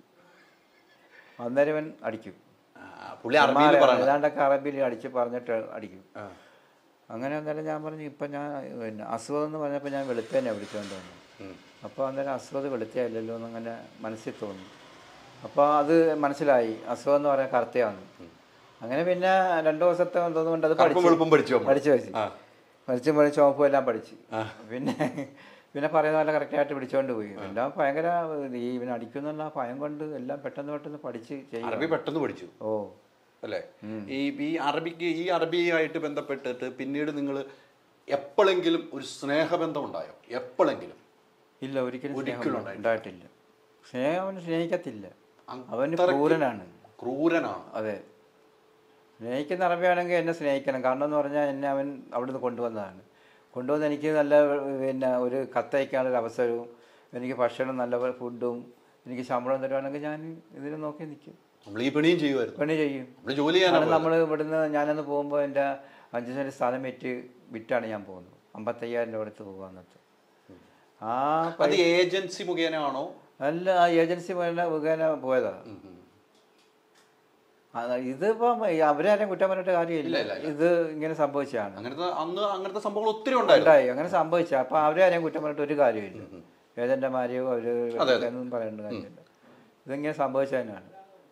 അന്നേരം ഇവൻ അടിക്കും ആ, പുള്ളി അറബിയിൽ പറയണം ഏതാണ്ടൊക്കെ അറബിയിൽ അടിച്ച് പറഞ്ഞിട്ട് അടിക്കും അങ്ങനെ അന്നേരം ഞാൻ പറഞ്ഞു ഇപ്പം ഞാൻ പിന്നെ അസുഖം എന്ന് പറഞ്ഞപ്പോൾ ഞാൻ വെളുത്തേനെ പിടിച്ചോണ്ട് വന്നു ഉം. അപ്പോൾ അന്നേരം അസുഖം വെളുത്തയല്ലല്ലോ എന്നങ്ങനെ മനസ്സിൽ തോന്നി അപ്പോൾ അത് മനസ്സിലായി അസുഖം എന്ന് പറയാൻ കറുത്തയാണ് അങ്ങനെ പിന്നെ രണ്ടു ദിവസത്തെ എന്തോന്നും കൊണ്ട് അത് കറുപ്പും പഠിച്ചു വെളുപ്പും പഠിച്ചു നമ്മൾ. പഠിച്ചു വെച്ച് ആ. പഠിച്ചും പഠിച്ചും ചുവപ്പും എല്ലാം പഠിച്ചു പിന്നെ പിന്നെ പറയുന്ന പോലെ കറക്റ്റായിട്ട് പിടിച്ചോണ്ട് പോയി എല്ലാം ഭയങ്കര ഈ ഇവൻ അടിക്കുന്നുള്ള ഭയം കൊണ്ട് എല്ലാം പെട്ടെന്ന് പെട്ടെന്ന് പഠിച്ച് ചെയ്യും അറബി പെട്ടെന്ന് പഠിച്ചു ഓ അല്ലേ ഈ ഈ അറബിക്ക് ഈ അറബിയായിട്ട് ബന്ധപ്പെട്ടിട്ട് പിന്നീട് നിങ്ങൾ എപ്പോഴെങ്കിലും ഒരു സ്നേഹബന്ധം ഉണ്ടായോ എപ്പോഴെങ്കിലും ഇല്ല ഒരിക്കലും ഒരിക്കലും സ്നേഹം ഉണ്ടായിട്ടില്ല. ഉണ്ടായിട്ടില്ല സ്നേഹം അവന് സ്നേഹിക്കത്തില്ല അവന് അത്രയ്ക്ക് ക്രൂരനാണ് ക്രൂരനാണ് അതെ സ്നേഹിക്കുന്ന അറബിയാണെങ്കിൽ എന്നെ സ്നേഹിക്കണം കാരണം എന്ന് പറഞ്ഞാൽ എന്നെ അവൻ അവിടുന്ന് കൊണ്ടുവന്നതാണ് കൊണ്ടുവന്ന് എനിക്ക് നല്ല പിന്നെ ഒരു കത്തയക്കാനുള്ള അവസരവും എനിക്ക് ഭക്ഷണം നല്ല ഫുഡും എനിക്ക് ശമ്പളം തരുവാണെങ്കിൽ ഞാൻ ഇതിനെ നോക്കി നിൽക്കും നമ്മൾ ഈ പണിയും ചെയ്യുമായിരുന്നു പണി ചെയ്യും നമ്മൾ ജോലി ചെയ്യാനാണ് നമ്മൾ ഇവിടുന്ന് ഞാനന്ന് പോകുമ്പോൾ എൻ്റെ അഞ്ച് സെൻറ്റ് സ്ഥലം വിറ്റ് വിറ്റാണ് ഞാൻ പോകുന്നത് അമ്പത്തയ്യായിരം രൂപ എടുത്ത് പോകുക അന്നത്തെ ആ അത് ഏജൻസി മുഖേനയാണോ അല്ല ആ ഏജൻസി മുഖേന മുഖേന പോയതാ ആ, ഇതിപ്പം അവരാരും കുറ്റം പറഞ്ഞിട്ട് കാര്യമില്ല ഇത് ഇങ്ങനെ സംഭവിച്ചതാണ് അങ്ങനത്തെ അന്ന് അങ്ങനത്തെ സംഭവങ്ങൾ ഒത്തിരി ഉണ്ടായിരുന്നു ഉണ്ടായി അങ്ങനെ സംഭവിച്ച അപ്പൊ അവരാരെയും കുറ്റം പറഞ്ഞിട്ട് ഒരു കാര്യമില്ല ഏജന്റമാരെയോ അവര് ഒന്നും പറയേണ്ട കാര്യമില്ല ഇതിങ്ങനെ സംഭവിച്ച തന്നെയാണ്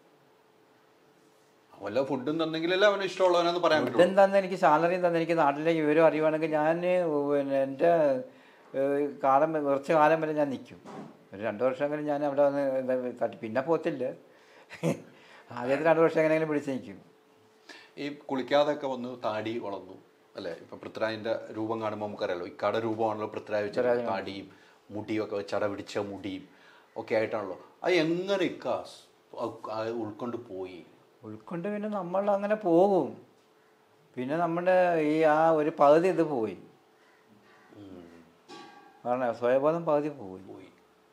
വല്ല ഫുഡും തന്നെങ്കിലല്ലേ അവന് ഇഷ്ടമുള്ളവനെന്ന് പറയാൻ പറ്റുള്ളൂ ഇതും തന്നെ എനിക്ക് സാലറിയും തന്നെ എനിക്ക് നാട്ടിലേക്ക് വിവരം അറിയുവാണെങ്കിൽ ഞാൻ പിന്നെ എൻ്റെ ഏഹ്, കാലം കുറച്ച് കാലം വരെ ഞാൻ നിൽക്കും ഒരു രണ്ട് വർഷമെങ്കിലും ഞാൻ അവിടെ വന്ന് എന്താ തട്ടി പിന്നെ പോത്തില്ല ആദ്യത്തെ രണ്ട് വർഷം എങ്ങനെയെങ്കിലും പിടിച്ച് നിൽക്കും ഈ കുളിക്കാതൊക്കെ വന്ന് താടി വളർന്നു അല്ലെ ഇപ്പൊ പൃഥ്വിരാജിന്റെ രൂപം കാണുമ്പോൾ നമുക്കറിയാലോ ഇക്കാടെ രൂപമാണല്ലോ പൃഥ്വിരാജ് വെച്ച താടിയും മുടിയും ഒക്കെ ചട പിടിച്ച മുടിയും ഒക്കെ ആയിട്ടാണല്ലോ അത് എങ്ങനെ ഇക്ക സ് അത് ഉൾക്കൊണ്ട് പോയി ഉൾക്കൊണ്ട് പിന്നെ നമ്മൾ അങ്ങനെ പോകും പിന്നെ നമ്മുടെ ഈ ആ ഒരു പകുതി ഇത് പോയി കാരണം സ്വയബോധം പകുതി പോയി പോയി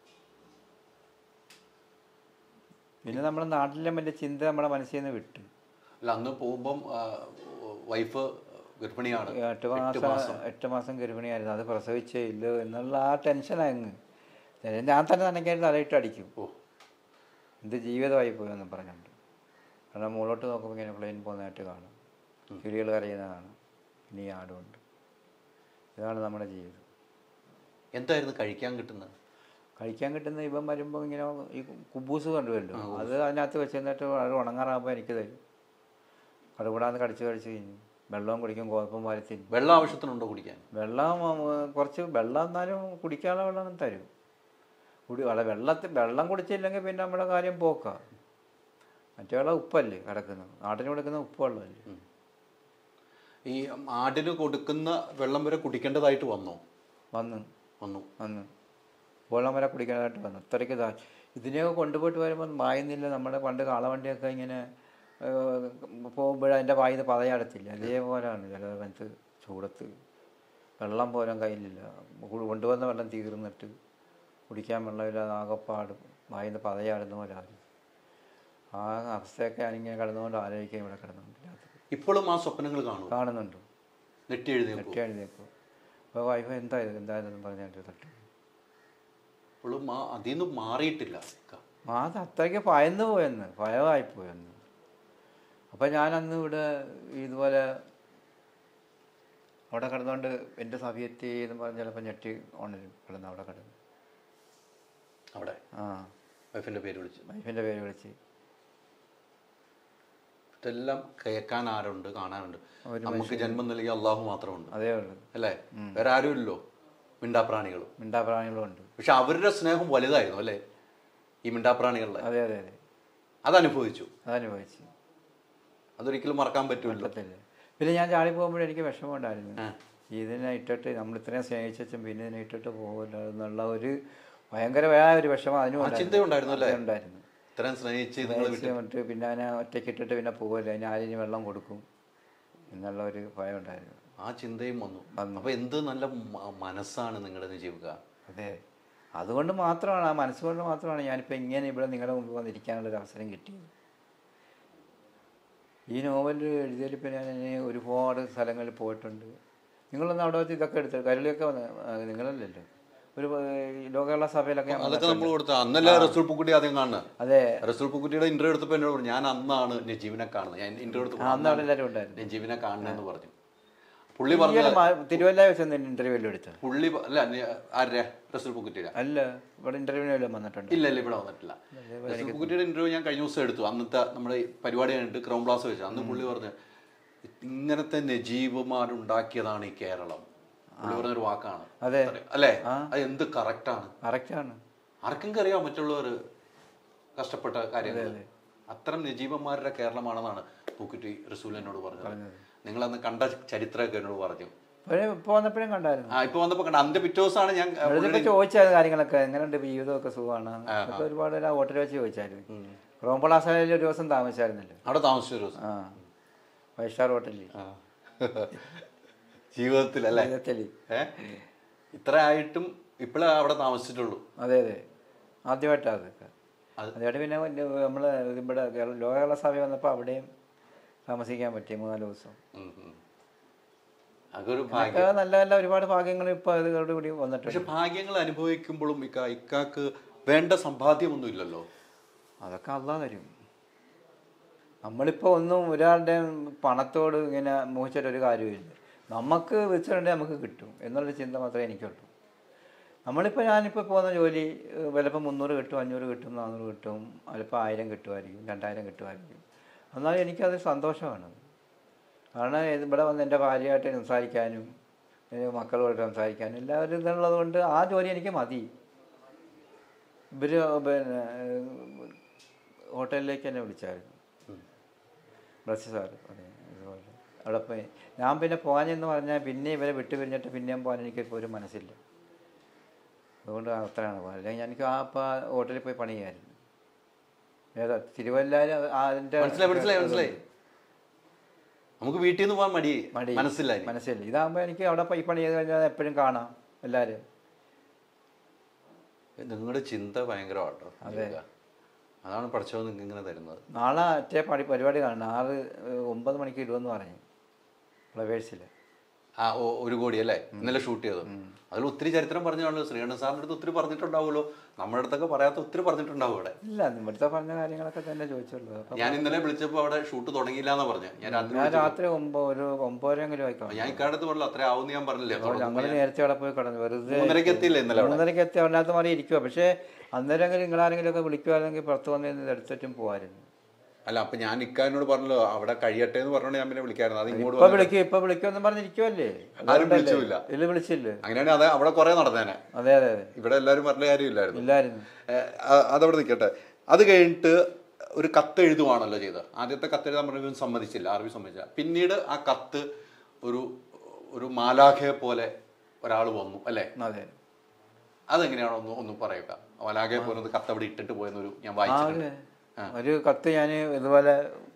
പിന്നെ നമ്മുടെ നാട്ടിലെ വലിയ ചിന്ത നമ്മുടെ മനസ്സിൽ നിന്ന് വിട്ട് അല്ല അന്ന് പോകുമ്പം വൈഫ് ഗർഭിണിയാണ് എട്ട് മാസം എട്ട് മാസം ഗർഭിണിയായിരുന്നു അത് പ്രസവിച്ചേ ഇല്ല എന്നുള്ള ആ ടെൻഷനാങ്ങ് ഞാൻ തന്നെ നനയ്ക്കായിട്ട് തലയിട്ട് അടിക്കും ഓ എന്ത് ജീവിതമായി പോയെന്ന് പറഞ്ഞുകൊണ്ട് കാരണം മുകളോട്ട് നോക്കുമ്പോൾ ഇങ്ങനെ പ്ലെയിൻ പോകുന്നതായിട്ട് കാണും കിളികൾ കരയുന്ന കാണും പിന്നെ ഈ ആടുണ്ട് ഇതാണ് നമ്മുടെ ജീവിതം എന്തായിരുന്നു കഴിക്കാൻ കിട്ടുന്നത് കഴിക്കാൻ കിട്ടുന്ന ഇവൻ വരുമ്പോൾ ഇങ്ങനെ ഈ കുബൂസ് കണ്ടുവല്ലോ അത് അതിനകത്ത് വെച്ച് തന്നിട്ട് അത് ഉണങ്ങാറാകുമ്പോൾ എനിക്ക് തരും കടുകൂടാന്ന് കടിച്ച് കടിച്ച് കഴിഞ്ഞു വെള്ളവും കുടിക്കും ഗോതമ്പും വാരി തിന്നും വെള്ളം ആവശ്യത്തിനുണ്ടോ കുടിക്കാൻ വെള്ളം ഉം, കുറച്ച് വെള്ളം എന്നാലും കുടിക്കാനുള്ള വെള്ളം തരും കുടി അല്ല വെള്ളത്തിൽ വെള്ളം കുടിച്ചില്ലെങ്കിൽ പിന്നെ നമ്മുടെ കാര്യം പോക്കാ മറ്റേ വെള്ളം ഉപ്പല്ലേ കിടക്കുന്നത് നാട്ടിന് കൊടുക്കുന്ന ഉപ്പ് വെള്ളമല്ലേ ഈ ആടിന് കൊടുക്കുന്ന വെള്ളം വരെ കുടിക്കേണ്ടതായിട്ട് വന്നോ വന്ന് വന്നു വന്ന് വെള്ളം വരെ കുടിക്കാനായിട്ട് വന്നു അത്രയ്ക്ക് ഇതാ ഇതിനെയൊക്കെ കൊണ്ടുപോയിട്ട് വരുമ്പോൾ വായുന്നില്ല നമ്മുടെ പണ്ട് കാളവണ്ടിയൊക്കെ ഇങ്ങനെ പോകുമ്പോൾ അതിൻ്റെ വായുന്ന പതയടത്തില്ല അതേപോലെയാണ് ചില സമയത്ത് ചൂടത്ത് വെള്ളം പോലും കയ്യിലില്ല കൊ- കൊണ്ടുവന്ന വെള്ളം തീർന്നിട്ട് കുടിക്കാൻ വെള്ളമില്ലാതെ ആകപ്പാട് വായുന്ന പതയാടുന്ന പോലെ ആരും ആ അവസ്ഥയൊക്കെ ഞാനിങ്ങനെ കിടന്നുകൊണ്ട് ആലോചിക്കാൻ ഇവിടെ കിടന്നുണ്ട് രാത്രി ഇപ്പോഴും ആ സ്വപ്നങ്ങൾ കാണും കാണുന്നുണ്ട് നെറ്റി എഴുതി നെറ്റി എഴുന്നേക്കും അപ്പോൾ വൈഫ് എന്തായത് എന്തായതെന്ന് പറഞ്ഞിട്ട് തട്ടി ഇപ്പോഴും ആ അതിൽ നിന്ന് മാറിയിട്ടില്ല ഇക്ക. അത് അത്രയ്ക്ക് ഭയന്ന് പോയെന്ന് ഭയമായി പോയെന്ന് അപ്പം ഞാനന്ന് ഇവിടെ ഇതുപോലെ അവിടെ കിടന്നുകൊണ്ട് എൻ്റെ സഭയെത്തി എന്ന് പറഞ്ഞ് ചിലപ്പോൾ ഞെട്ടി ഉണരും കിടന്ന് അവിടെ കിടന്ന് അവിടെ ആ വൈഫിന്റെ പേര് വിളിച്ച് വൈഫിൻ്റെ പേര് വിളിച്ച് ഇതെല്ലാം കേൾക്കാൻ ആരുണ്ട് കാണാനുണ്ട് ഒരു നമുക്ക് ജന്മം നൽകിയ അള്ളാഹു മാത്രമുണ്ട് അതേ ഉള്ളൂ അല്ലേ വേറെ ആരുമില്ലല്ലോ മിണ്ടാപ്രാണികളും മിണ്ടാപ്രാണികളും ഉണ്ട് പക്ഷെ അവരുടെ സ്നേഹം വലുതായിരുന്നു അല്ലേ ഈ മിണ്ടാപ്രാണികളുടെ അതെ അതെ അതെ അതനുഭവിച്ചു അതനുഭവിച്ച് അതൊരിക്കലും മറക്കാൻ പറ്റുമല്ലോ പറ്റത്തില്ല പിന്നെ ഞാൻ ചാടി പോകുമ്പോൾ എനിക്ക് വിഷമം ഉണ്ടായിരുന്നു ആ. ഇതിനെ ഇട്ടിട്ട് നമ്മൾ ഇത്രയും സ്നേഹിച്ചും പിന്നെ ഇതിനെ ഇട്ടിട്ട് പോകുമല്ലോ എന്നുള്ള ഒരു ഭയങ്കരമായ ഒരു വിഷമം അതിനും ആ ചിന്തയുണ്ടായിരുന്നു അല്ലേ? ഉണ്ടായിരുന്നു ഇത്രയും സ്നേഹിച്ച് നിങ്ങൾ സ്നേഹിച്ച് വിട്ട് പിന്നെ അതിനെ ഒറ്റയ്ക്ക് ഇട്ടിട്ട് പിന്നെ പോകുമല്ലോ അതിന് ആരിന് വെള്ളം കൊടുക്കും എന്നുള്ള ഒരു ഭയം ഉണ്ടായിരുന്നു ആ ചിന്തയും വന്നു അപ്പൊ എന്ത് നല്ല മ- മനസ്സാണ് നിങ്ങളുടെ നിജീവിക അതെ അതുകൊണ്ട് മാത്രമാണ് ആ മനസ്സുകൊണ്ട് മാത്രമാണ് ഞാനിപ്പോൾ ഇങ്ങനെ ഇവിടെ നിങ്ങളുടെ മുമ്പ് വന്നിരിക്കാനുള്ള ഒരു അവസരം കിട്ടിയത് ഈ നോവൽ എഴുതിയതിൽ പിന്നെ ഞാൻ ഇനി ഒരുപാട് സ്ഥലങ്ങളിൽ പോയിട്ടുണ്ട് നിങ്ങളൊന്ന് അവിടെ വെച്ച് ഇതൊക്കെ എടുത്ത് കരളിയൊക്കെ വന്ന് ആ, നിങ്ങളല്ലല്ലോ ഒരു ഏർ, ലോകകേരള സഭയിലൊക്കെ ഞാൻ അതൊക്കെ നമ്മൾ കൊടുത്ത അന്നല്ലേ റസൂൽ പുക്കുട്ടി ആദ്യം കാണുന്നത് അതെ റസൂൽ പുക്കുട്ടിയുടെ ഇന്റർവ്യൂ എടുത്തപ്പോൾ എന്നോട് പറഞ്ഞു ഞാൻ അന്നാണ് നജീബിനെ കാണുന്നത് ഞാൻ ഇന്റർവ്യൂ എടുത്തപ്പോൾ അന്ന് അവിടെ എല്ലാവരും ഉണ്ടായിരുന്നു നജീബിനെ കാണണമെന്ന് പറഞ്ഞു പുള്ളി പറഞ്ഞു ഇയാള് മാ- തിരുവല്ല വെച്ച് ഇന്റർവ്യൂവിൽ എടുത്തത് പുള്ളി പ- അല്ല നി- ആരുടെ റസൂൽ പുക്കുട്ടിയുടെ അല്ല ഇവിടെ ഇന്റർവ്യൂവിലും വന്നിട്ടുണ്ട് ഇല്ല ഇല്ല ഇവിടെ വന്നിട്ടില്ല റസൂൽ പുക്കുട്ടിയുടെ ഇന്റർവ്യൂ ഞാൻ കഴിഞ്ഞ ദിവസം എടുത്തു അന്നത്തെ നമ്മുടെ ഈ പരിപാടി കഴിഞ്ഞിട്ട് ക്രൗൺ പ്ലാസ് വെച്ചു അന്ന് പുള്ളി പറഞ്ഞു ഇങ്ങനത്തെ നജീബുമാരുണ്ടാക്കിയതാണ് ഈ കേരളം പുള്ളി പറഞ്ഞൊരു വാക്കാണ് അതെ. അല്ലേ അത് എന്ത് കറക്റ്റാണ് കറക്റ്റാണ് ആർക്കും അറിയാം മറ്റുള്ളവർ കഷ്ടപ്പെട്ട കാര്യങ്ങൾ അത്തരം നജീബന്മാരുടെ കേരളമാണെന്നാണ് പൂക്കുറ്റി റസൂൽ എന്നോട് പറഞ്ഞത് നിങ്ങളന്ന് കണ്ട ചരിത്രമൊക്കെ എന്നോട് പറഞ്ഞു ഇപ്പോൾ വന്നപ്പോഴും കണ്ടായിരുന്നു ആ ഇപ്പൊ വന്നപ്പോ കണ്ട അന്റെ പിറ്റേ ദിവസമാണ് ഞാൻ ആ, വെറുതെ ചോദിച്ചായിരുന്നു കാര്യങ്ങളൊക്കെ എങ്ങനെയുണ്ട് ജീവിതമൊക്കെ സുഖമാണ് അതൊക്കെ ഒരുപാട് പേര് ആ ഹോട്ടലിൽ വെച്ച് ചോദിച്ചായിരുന്നു റോംപളാസാലയിൽ ഒരു ദിവസം താമസിച്ചായിരുന്നല്ലോ അവിടെ താമസിച്ച ഒരു ദിവസം ആ ഫൈവ് സ്റ്റാർ ഹോട്ടലിൽ ആ. ജീവിതത്തിൽ അല്ലേ ജീവിതത്തിൽ ഏ ഇത്ര ആയിട്ടും ഇപ്പോഴേ അവിടെ താമസിച്ചിട്ടുള്ളൂ അതെ അതെ ആദ്യമായിട്ടാണ് അതൊക്കെ അത്- അതുകൊണ്ട് പിന്നെ നമ്മൾ ഇവിടെ കേരള- ലോക കേരള സഭ വന്നപ്പോൾ അവിടെയും താമസിക്കാൻ പറ്റി മൂന്നാല് ദിവസം ഉം, ഉം. അതൊരു ഭാഗ്യം അതൊക്കെ നല്ല നല്ല ഒരുപാട് ഭാഗ്യങ്ങൾ ഇപ്പോൾ ഇതോട് കൂടി വന്നിട്ടുണ്ട് പക്ഷെ ഭാഗ്യങ്ങൾ അനുഭവിക്കുമ്പോഴും ഇക്ക ഇക്കാക്ക് വേണ്ട സമ്പാദ്യമൊന്നും ഇല്ലല്ലോ അതൊക്കെ അള്ളാ തരും നമ്മളിപ്പോൾ ഒന്നും ഒരാളുടെ പണത്തോട് ഇങ്ങനെ മോഹിച്ചിട്ടൊരു കാര്യമില്ല നമുക്ക് വെച്ചിട്ടുണ്ടെങ്കിൽ നമുക്ക് കിട്ടും എന്നുള്ളൊരു ചിന്ത മാത്രമേ എനിക്കുള്ളൂ നമ്മളിപ്പോൾ ഞാനിപ്പോൾ പോകുന്ന ജോലി ഏഹ്, ചിലപ്പോൾ മുന്നൂറ് കിട്ടും അഞ്ഞൂറ് കിട്ടും നാനൂറ് കിട്ടും ചിലപ്പോൾ ആയിരം കിട്ടുമായിരിക്കും രണ്ടായിരം കിട്ടുമായിരിക്കും എന്നാലും എനിക്കത് സന്തോഷമാണ് കാരണം ഇത് ഇവിടെ വന്ന് എൻ്റെ ഭാര്യയായിട്ട് സംസാരിക്കാനും എൻ്റെ മക്കളുമായിട്ട് സംസാരിക്കാനും എല്ലാവരും ഇതുള്ളത് കൊണ്ട് ആ ജോലി എനിക്ക് മതി ഇവർ പിന്നെ ഏഹ്, ഹോട്ടലിലേക്ക് എന്നെ വിളിച്ചായിരുന്നു ബ്രസ് സാറ് അതെ ഇതുപോലെ അവിടെ പോയി ഞാൻ പിന്നെ പോകാനെന്ന് പറഞ്ഞാൽ പിന്നെ ഇവരെ വിട്ടു പിരിഞ്ഞിട്ട് പിന്നെയും പോകാൻ എനിക്കിപ്പോൾ ഒരു മനസ്സില്ല അതുകൊണ്ട് അത്രയാണ് പോകാൻ അല്ലെങ്കിൽ എനിക്ക് ആ ഇപ്പോൾ ഹോട്ടലിൽ പോയി പണി ചെയ്യായിരുന്നു ഏതാ തിരുവല്ലാര് അതിൻ്റെ മനസ്സിലായി മനസ്സിലായി മനസ്സിലായി നമുക്ക് വീട്ടിൽ നിന്ന് പോകാൻ മടി മടി മനസ്സിലായി മനസ്സില്ല ഇതാകുമ്പോൾ എനിക്ക് അവിടെ പോയി പണി ചെയ്ത് കഴിഞ്ഞാൽ എപ്പോഴും കാണാം എല്ലാവരും നിങ്ങളുടെ ചിന്ത ഭയങ്കരമാട്ടോ അതെ. അതാണ് പഠിച്ചത് നിങ്ങൾക്ക് ഇങ്ങനെ തരുന്നത് നാളെ മറ്റേ പണി പരിപാടി കാണണം ആറ് ഏഹ്, ഒമ്പത് മണിക്ക് ഇടുമെന്ന് പറഞ്ഞു ഫ്ലവേഴ്സിൽ ആ ഓ ഒരു കോടി അല്ലേ ഇന്നലെ ഷൂട്ട് ചെയ്തത് അതിൽ ഒത്തിരി ചരിത്രം പറഞ്ഞാണല്ലോ ശ്രീകണ്ഠൻ സാറിൻ്റെ അടുത്ത് ഒത്തിരി പറഞ്ഞിട്ടുണ്ടാവുമല്ലോ നമ്മുടെ അടുത്തൊക്കെ പറയാത്ത ഒത്തിരി പറഞ്ഞിട്ടുണ്ടാവും അവിടെ ഇല്ല ഇവിടുത്തെ പറഞ്ഞ കാര്യങ്ങളൊക്കെ തന്നെ ചോദിച്ചുള്ളൂ അപ്പം ഞാൻ ഇന്നലെ വിളിച്ചപ്പോൾ അവിടെ ഷൂട്ട് തുടങ്ങിയില്ല എന്നാ പറഞ്ഞു ഞാൻ രാത്രി ഞാൻ വിളിച്ചപ്പോൾ- രാത്രി ഒമ്പത് ഒരു ഒമ്പതരെങ്കിലും ആയിക്കോട്ടെ ഞാൻ ഇക്കാലത്ത് പറഞ്ഞില്ല അത്ര ആവുമെന്ന് ഞാൻ പറഞ്ഞില്ലേ ഞങ്ങൾ നേരത്തെ അവിടെ പോയി കിടന്നു വെറുതെ മൂന്നരയ്ക്ക് എത്തിയില്ലേ ഇന്നലെ അവിടെ മൂന്നരയ്ക്ക് എത്തി അതിനകത്ത് മാറി ഇരിക്കുക പക്ഷേ അന്നേരമെങ്കിലും നിങ്ങളാരെങ്കിലും ഒക്കെ വിളിക്കുവാണെങ്കിൽ പുറത്ത് വന്ന് ഇത് എടുത്തിട്ടും പോകായിരുന്നു അല്ല അപ്പൊ ഞാൻ ഇക്കാരനോട് പറഞ്ഞല്ലോ അവിടെ കഴിയട്ടെ എന്ന് പറഞ്ഞോണ്ട് ഞാൻ പിന്നെ വിളിക്കായിരുന്നു അത് ഇങ്ങോട്ട് ഇപ്പൊ വിളിക്കും ഇപ്പൊ വിളിക്കുമെന്ന് പറഞ്ഞിരിക്കുമല്ലേ ആരും വിളിച്ചുമില്ല. ഇല്ല വിളിച്ചില്ലേ അങ്ങനെയാണെങ്കിൽ അത് അവിടെ കുറെ നടന്നേനെ അതെ അതെ അതെ ഇവിടെ എല്ലാവരും പറഞ്ഞ കാര്യമില്ലായിരുന്നു ഇല്ലായിരുന്നു ഏ, അ- അതവിടെ നിൽക്കട്ടെ അത് കഴിഞ്ഞിട്ട് ഒരു കത്ത് എഴുതുവാണല്ലോ ചെയ്തത് ആദ്യത്തെ കത്ത് എഴുതാൻ പറഞ്ഞ സമ്മതിച്ചില്ല ആർമി സമ്മതിച്ചില്ല പിന്നീട് ആ കത്ത് ഒരു ഒരു മാലാഖയെ പോലെ ഒരാൾ വന്നു അല്ലേ അതെ അതെങ്ങനെയാണോ ഒന്ന് ഒന്ന് പറയുക മാലാഖയെ പോലെ ഒന്ന് കത്ത് അവിടെ ഇട്ടിട്ട് പോയെന്നൊരു ഞാൻ ആ വായിച്ചിട്ടുണ്ട് ഒരു ഒരു കത്ത് ഞാൻ ഇതുപോലെ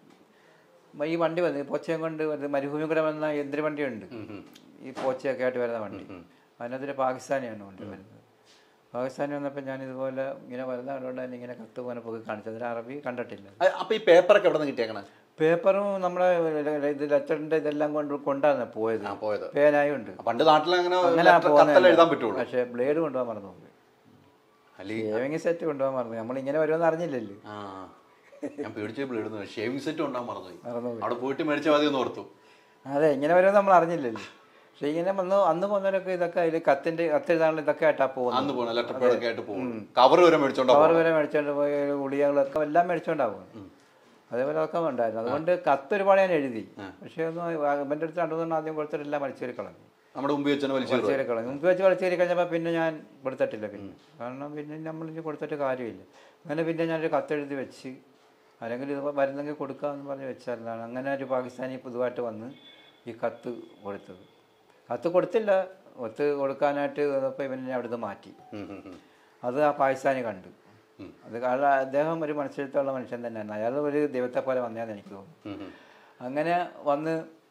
ഈ വണ്ടി വന്നു ഈ പോച്ചയും കൊണ്ട് ഒരു മരുഭൂമി കൂടെ വന്ന യന്ത്ര വണ്ടിയുണ്ട് ഈ പോച്ചയൊക്കെ ആയിട്ട് വരുന്ന വണ്ടി അതിനകത്തൊരു പാകിസ്ഥാനിയാണ് കൊണ്ട് വരുന്നത് പാകിസ്ഥാനി വന്നപ്പോൾ ഞാൻ ഇതുപോലെ ഇങ്ങനെ വരുന്ന കണ്ടുകൊണ്ട് തന്നെ ഇങ്ങനെ കത്ത് പോലെ പോയി കാണിച്ചു അതിൽ അറബി കണ്ടിട്ടില്ല അ- അപ്പൊ ഈ പേപ്പറൊക്കെ എവിടെ നിന്ന് കിട്ടിയേക്കണേ പേപ്പറും നമ്മളെ ഇത് ലെറ്ററിൻ്റെ ഇതെല്ലാം കൊണ്ട് കൊണ്ടാണ് പോയത് ആ പോയത് പേനായും ഉണ്ട് പണ്ട് നാട്ടിൽ അങ്ങനെ അങ്ങനെ letter- കത്തെല്ലാം എഴുതാൻ പറ്റുള്ളൂ പക്ഷേ ബ്ലേഡ് കൊണ്ടുപോകാൻ മറന്നു പോയി അല്ലെങ്കിൽ ഷേവിങ് സെറ്റ് കൊണ്ടുപോകാൻ മറന്നു നമ്മളിങ്ങനെ വരുമെന്ന് അറിഞ്ഞില്ലല്ലോ ആ ഞാൻ പേടിച്ച് ഇടുന്നു ഷേവിംഗ് സെറ്റ് ഉണ്ടാകാൻ മറന്നുപോയി മറന്നുപോയി അവിടെ പോയിട്ട് മേടിച്ചാൽ മതി എന്ന് ഓർത്തു അതെ ഇങ്ങനെ വരുമെന്ന് നമ്മൾ അറിഞ്ഞില്ലല്ലോ പക്ഷേ ഇങ്ങനെ വന്ന് അന്ന് പോകുന്നവരൊക്കെ ഇതൊക്കെ അതിൽ കത്തിൻ്റെ കത്തെഴുതാനുള്ള ഇതൊക്കെ ആയിട്ടാണ് പോകുന്നത് അന്ന് പോകണം ലെറ്റർ പേഡൊക്കെ ആയിട്ട് പോകും കവർ വരെ മേടിച്ചോണ്ടാ കവർ പോകും വരെ മേടിച്ചോണ്ട് പോയി ഗുളികകളൊക്കെ എല്ലാം മേടിച്ചോണ്ടാവും അതേപോലെ ഒക്കെ ഉണ്ടായിരുന്നു അതുകൊണ്ട് കത്ത് ഒരുപാട് ഞാൻ എഴുതി പക്ഷേ ഒന്ന് എൻ്റെ അടുത്ത് രണ്ടു മൂന്നെണ്ണം ആദ്യം കൊടുത്തിട്ടെല്ലാം വലിച്ചേരി കളഞ്ഞു നമ്മുടെ മുമ്പിൽ വെച്ചാൽ വലിച്ചു വലിച്ചേരി കളഞ്ഞു മുമ്പ് വെച്ച് വലിച്ചേരി കഴിഞ്ഞപ്പോൾ പിന്നെ ഞാൻ കൊടുത്തിട്ടില്ല പിന്നെ കാരണം പിന്നെ നമ്മൾ ഇനി കൊടുത്തിട്ട് കാര്യമില്ല അങ്ങനെ പിന്നെ ഞാനൊരു കത്തെഴുതി വെച്ച് അല്ലെങ്കിൽ ഇത് വരുന്നെങ്കിൽ കൊടുക്കാമെന്ന് പറഞ്ഞ് വെച്ചായിരുന്നാണ് അങ്ങനെ ഒരു പാകിസ്ഥാനി പുതുതായിട്ട് വന്ന് ഈ കത്ത് കൊടുത്തത് കത്ത് കൊടുത്തില്ല ഒത്ത് കൊടുക്കാനായിട്ട് വന്നപ്പോൾ ഇവനെ അവിടുന്ന് മാറ്റി അത് ആ പാകിസ്ഥാനി കണ്ടു അത് കാരണം അദ്ദേഹം ഒരു മനുഷ്യത്വമുള്ള മനുഷ്യൻ തന്നെയാണ് അയാൾ ഒരു ദൈവത്തെ പോലെ വന്നതെന്ന് എനിക്ക് തോന്നുന്നു അങ്ങനെ വന്ന്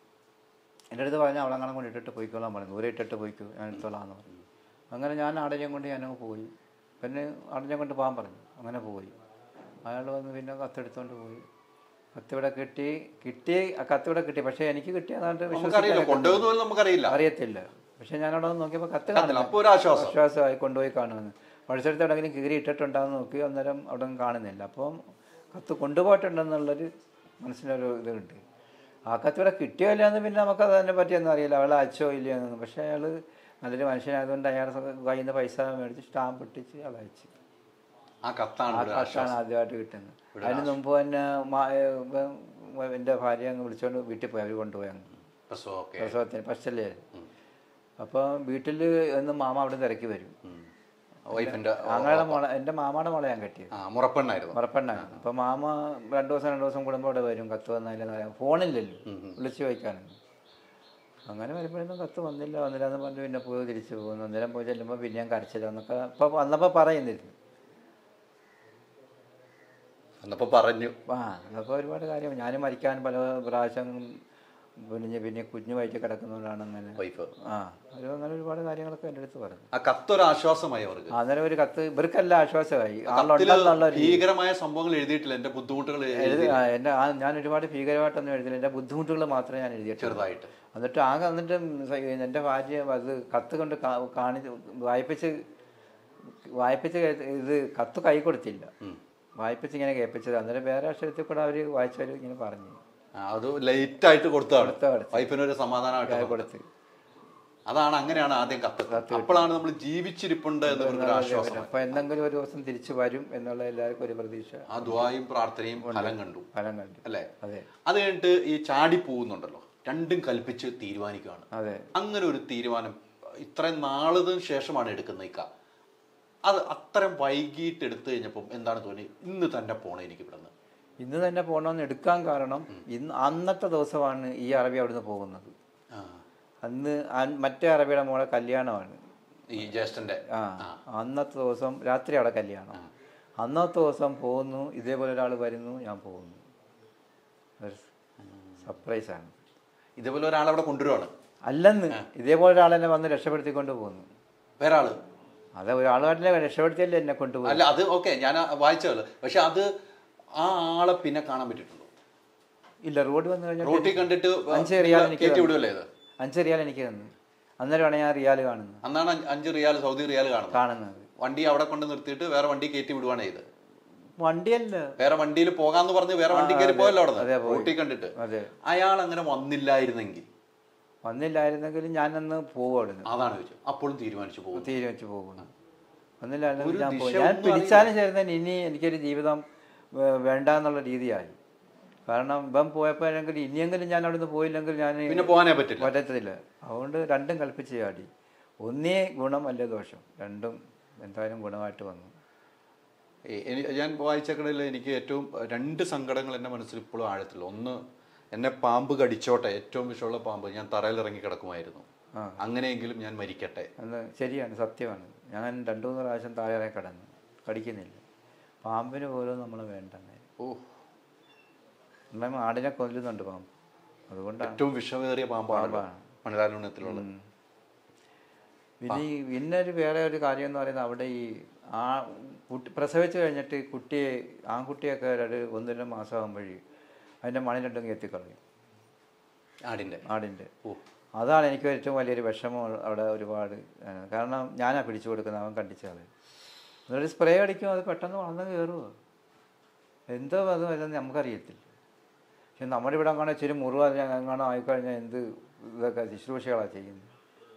എൻ്റെ അടുത്ത് പറഞ്ഞാൽ അവളങ്ങനെ കൊണ്ട് ഇട്ടിട്ട് പോയിക്കോളാൻ പറഞ്ഞു ദൂരെ ഇട്ടിട്ട് പോയിക്കോ ഞാൻ എടുത്തോളാം എന്ന് പറഞ്ഞു അങ്ങനെ ഞാൻ ആടഞ്ഞം കൊണ്ട് ഞാനങ്ങ് പോയി പിന്നെ ആടഞ്ഞം കൊണ്ട് പോകാൻ പറഞ്ഞു അങ്ങനെ പോയി അയാൾ വന്ന് പിന്നെ കത്തെടുത്തോണ്ട് പോയി കത്തിവിടെ കിട്ടി കിട്ടി ആ കത്തിവിടെ കിട്ടി പക്ഷേ എനിക്ക് കിട്ടിയതാണ്ട് നമുക്കറിയില്ല കൊണ്ടുപോകുന്ന പോലും നമുക്കറിയില്ല അറിയത്തില്ല പക്ഷേ ഞാൻ അവിടെ വന്ന് നോക്കിയപ്പോൾ കത്ത് കത്തില്ല. കാണുന്നില്ല അപ്പൊ ഒരു ആശ്വാസം ആശ്വാസമായി കൊണ്ടുപോയി കാണുമെന്ന് മത്സരത്തിൽ എവിടെയെങ്കിലും കീറി ഇട്ടിട്ടുണ്ടാകുന്ന നോക്കി അന്നേരം അവിടെ ഒന്നും കാണുന്നില്ല അപ്പം കത്ത് കൊണ്ടുപോയിട്ടുണ്ടെന്നുള്ളൊരു മനസ്സിനൊരു ഇതുണ്ട് ആ കത്ത് ഇവിടെ കിട്ടിയോ ഇല്ലയെന്ന് പിന്നെ നമുക്ക് അതിനെ പറ്റിയൊന്നും അറിയില്ല അവളെ അയച്ചോ ഇല്ലയോ എന്നൊന്നും പക്ഷേ അയാൾ നല്ലൊരു മനുഷ്യനായതുകൊണ്ട് അയാളുടെ കയ്യിൽ നിന്ന് പൈസ മേടിച്ച് സ്റ്റാമ്പ് ഇട്ടിച്ച് അയാൾ അയച്ചു ആ കത്താണ് ആ ഒരു കത്താണ് ആദ്യമായിട്ട് കിട്ടുന്നത് അതിന് മുമ്പ് തന്നെ മാ- ഏ, എൻ്റെ ഭാര്യ അങ്ങ് വിളിച്ചുകൊണ്ട് വീട്ടിൽ പോയി അവർ കൊണ്ടുപോയി അങ്ങ് പ്രസവം ഓക്കെ പ്രസവത്തിന് ഫസ്റ്റല്ലേ അപ്പോൾ വീട്ടിൽ എന്ന് മാമ അവിടെ തിരക്കി വരും വൈഫിന്റെ ആങ്ങളുടെ മോളെ എൻ്റെ മാമയുടെ മോളെ ഞാൻ കെട്ടിയത് ആ മുറപ്പെണ്ണായിരുന്നു ഉറപ്പെണ്ണാണ് അപ്പോൾ മാമ രണ്ട് ദിവസം രണ്ട് ദിവസം കൂടുമ്പോൾ ഇവിടെ വരും കത്ത് വന്നാലും ഫോണില്ലല്ലോ വിളിച്ച് ചോദിക്കാനൊന്നും അങ്ങനെ വരുമ്പോഴൊന്നും കത്ത് വന്നില്ല വന്നില്ല എന്ന് പറഞ്ഞ് പിന്നെ പോയി തിരിച്ചു പോകുന്നു അന്നേരം പോയി ചെല്ലുമ്പോൾ പിന്നെ ഞാൻ കരച്ചില്ല എന്നൊക്കെ അപ്പോൾ വന്നപ്പോൾ പറയുന്നിരുന്നു എന്നപ്പോ പറഞ്ഞു ആ അപ്പോൾ ഒരുപാട് കാര്യം ഞാനും മരിക്കാൻ പല പ്രാവശ്യം പിന്നെ പിന്നെ കുഞ്ഞു വയറ്റിൽ കിടക്കുന്നതുകൊണ്ടാണ് അങ്ങനെ വൈഫ് ആ ഒരു അങ്ങനെ ഒരുപാട് കാര്യങ്ങളൊക്കെ എൻ്റെ അടുത്ത് പറഞ്ഞു ആ കത്തൊരു ആശ്വാസമായി അവർക്ക് അന്നേരം ഒരു കത്ത് ഇവർക്കെല്ലാം ആശ്വാസമായി കത്തില് ആളുണ്ടെന്നുള്ള ഒരു ഭീകരമായ സംഭവങ്ങൾ എഴുതിയിട്ടില്ല എന്റെ ബുദ്ധിമുട്ടുകൾ എഴുതി ആ, എൻ്റെ ആ ഞാൻ ഒരുപാട് ഭീകരമായിട്ടൊന്നും എഴുതില്ല എൻ്റെ ബുദ്ധിമുട്ടുകൾ മാത്രമേ ഞാൻ എഴുതിയിട്ടുള്ളൂ ചെറുതായിട്ട് എന്നിട്ട് ആകെ എന്നിട്ട് എൻ്റെ ഭാര്യ അത് കത്ത് കൊണ്ട് കാ- കാണിച്ച് വായിപ്പിച്ച് വായിപ്പിച്ച് കേ- ഇത് കത്ത് കൈ കൊടുത്തില്ല വായിപ്പിച്ച് ഇങ്ങനെ കേൾപ്പിച്ചത് അന്നേരം വേറെ അക്ഷരത്തിൽ കൂടെ അവർ വായിച്ചവർ ഇങ്ങനെ പറഞ്ഞു ആ, അത് ലേറ്റ് ആയിട്ട് കൊടുത്തതാണ് കൊടുത്ത കൊടുത്ത്. വൈഫിനൊരു സമാധാനമായിട്ട് കൊടുത്ത് അതാണ് അങ്ങനെയാണ് ആദ്യം കത്ത് അപ്പോഴാണ് നമ്മൾ ജീവിച്ചിരിപ്പുണ്ട് എന്ന് പറഞ്ഞൊരു ആശ്വാസം അപ്പൊ എന്തെങ്കിലും ഒരു ദിവസം തിരിച്ചു വരും എന്നുള്ള എല്ലാവർക്കും ഒരു പ്രതീക്ഷ ആ ദ്വായും പ്രാർത്ഥനയും ഫലം കണ്ടു ഫലം കണ്ടു അല്ലേ അതെ അത് കഴിഞ്ഞിട്ട് ഈ ചാടി പോകുന്നുണ്ടല്ലോ രണ്ടും കൽപ്പിച്ച് തീരുമാനിക്കുകയാണ് അതെ അങ്ങനെ ഒരു തീരുമാനം ഇത്രയും നാളതിന് ശേഷമാണ് എടുക്കുന്നത് ഇക്ക അത് അത്രയും വൈകിട്ട് എടുത്തു കഴിഞ്ഞപ്പം എന്താണ് തോന്നി ഇന്ന് തന്നെ പോണേ എനിക്ക് ഇവിടുന്ന് ഇന്ന് തന്നെ പോകണമെന്ന് എടുക്കാൻ കാരണം ഇന്ന് അന്നത്തെ ദിവസമാണ് ഈ അറബി അവിടുന്ന് പോകുന്നത് ആ, അന്ന് അൻ- മറ്റേ അറബിയുടെ മോളെ കല്യാണമാണ് ഈ ജ്യേഷ്ഠന്റെ ആ അന്നത്തെ ദിവസം രാത്രി അവിടെ കല്യാണം അന്നത്തെ ദിവസം പോകുന്നു ഇതേപോലെ ഒരാൾ വരുന്നു ഞാൻ പോകുന്നു ഒരു സർപ്രൈസ് ആണ് ഇതേപോലെ ഒരാളവിടെ കൊണ്ടുവരുവാണ് അല്ലെന്ന് ഇതേപോലെ ഒരാൾ എന്നെ വന്ന് രക്ഷപ്പെടുത്തിക്കൊണ്ട് പോകുന്നു വേറെ ആള് അതെ ഒരാളുമായിട്ടില്ല രക്ഷപ്പെടുത്തിയല്ലേ എന്നെ കൊണ്ടുപോയി അല്ല അത് ഓക്കെ ഞാൻ വായിച്ചതല്ലോ പക്ഷെ അത് ആ ആളെ പിന്നെ കാണാൻ പറ്റിയിട്ടുണ്ടോ ഇല്ല റോഡ് വന്നു കഴിഞ്ഞാൽ റോട്ടിൽ കണ്ടിട്ട് അഞ്ച് റിയാൽ എനിക്ക് കയറ്റി തന്നു. വിടുമല്ലേ ഇത് അഞ്ച് റിയാൽ എനിക്ക് തന്നു അന്നേരമാണ് ഞാൻ റിയാൽ കാണുന്നത് അന്നാണ് അഞ്ച് അഞ്ച് റിയാൽ സൗദി റിയാൽ കാണുന്നത് കാണുന്നത് വണ്ടി അവിടെ കൊണ്ട് നിർത്തിയിട്ട് വേറെ വണ്ടി കയറ്റി വിടുവാണ് ചെയ്ത് വണ്ടിയല്ല വേറെ വണ്ടിയിൽ പോകാന്ന് പറഞ്ഞ് വേറെ വണ്ടി കയറി പോയല്ലോ അവിടെ അതെ, പോയി. റോട്ടിൽ കണ്ടിട്ട് അതെ അയാൾ അങ്ങനെ വന്നില്ലായിരുന്നെങ്കിൽ വന്നില്ലായിരുന്നെങ്കിൽ ഞാനന്ന് പോകും അവിടുന്ന് അതാണ് ചോദിച്ചത് അപ്പോഴും തീരുമാനിച്ചു പോകും തീരുമാനിച്ച് പോകുന്നു വന്നില്ലായിരുന്നെങ്കിൽ ഒരു ഞാൻ പോകും ദിശ ഞാൻ ഒന്നും പിടിച്ചാലും ചേരുന്നതിന് ഇനി എനിക്കൊരു ജീവിതം വേ- വേണ്ട എന്നുള്ള രീതിയായി കാരണം ഇപ്പം പോയപ്പോഴെങ്കിൽ ഇനിയെങ്കിലും ഞാൻ അവിടുന്ന് പോയില്ലെങ്കിൽ ഞാൻ പിന്നെ പോകാനേ പറ്റില്ല പറ്റത്തില്ല അതുകൊണ്ട് രണ്ടും കൽപ്പിച്ച് ചാടി ഒന്നേ ഗുണം അല്ല ദോഷം രണ്ടും എന്തായാലും ഗുണമായിട്ട് വന്നു ഏ, എനി- ഞാൻ വായിച്ചക്കടയിൽ എനിക്ക് ഏറ്റവും രണ്ട് സങ്കടങ്ങൾ എൻ്റെ മനസ്സിൽ ഇപ്പോഴും ആഴത്തില്ല ഒന്ന് എന്നെ പാമ്പ് കടിച്ചോട്ടെ ഏറ്റവും വിഷമുള്ള പാമ്പ് ഞാൻ തറയിൽ ഇറങ്ങി കിടക്കുമായിരുന്നു ആ. അങ്ങനെയെങ്കിലും ഞാൻ മരിക്കട്ടെ അത് ശരിയാണ് സത്യമാണ് ഞാൻ രണ്ടു മൂന്ന് പ്രാവശ്യം താഴെ കിടന്നു കടിക്കുന്നില്ല പാമ്പിന് പോലും നമ്മൾ വേണ്ടെന്നേ ഓ നമ്മൾ ആടിനെ കൊല്ലുന്നുണ്ട് പാമ്പ് അതുകൊണ്ടാണ് ഏറ്റവും വിഷമേറിയ പാമ്പാണ് പാമ്പാണ്. മണലാലുണ്യത്തിലുള്ള പിന്നെ ഈ പിന്നെ ഒരു വേറെ ഒരു കാര്യം എന്ന് പറയുന്നത് അവിടെ ഈ ആ കുട്ടി പ്രസവിച്ച് കഴിഞ്ഞിട്ട് കുട്ടിയെ ആൺകുട്ടിയൊക്കെ ഒരു ഒന്നര മാസം ആകുമ്പോഴേ അതിൻ്റെ മണിലുണ്ടെങ്കിൽ എത്തിക്കളയും ആടിന്റെ ആടിൻ്റെ ഓ അതാണ് എനിക്ക് ഏറ്റവും വലിയൊരു വിഷമം അവിടെ ഒരുപാട് ആണ്. കാരണം ഞാനാ പിടിച്ചു കൊടുക്കുന്നത് അവൻ കണ്ടിച്ചാൽ എന്നിട്ട് സ്പ്രേ അടിക്കും അത് പെട്ടെന്ന് വളർന്ന് കയറുമോ എന്തോ അത് അല്ലെന്ന് നമുക്കറിയത്തില്ല പക്ഷെ നമ്മുടെ ഇവിടെ അങ്ങനെ ഇച്ചിരി മുറിവ് എങ്ങാണോ ആയിക്കഴിഞ്ഞാൽ എന്ത് ഇതൊക്കെ ശുശ്രൂഷകളാണ് ചെയ്യുന്നത്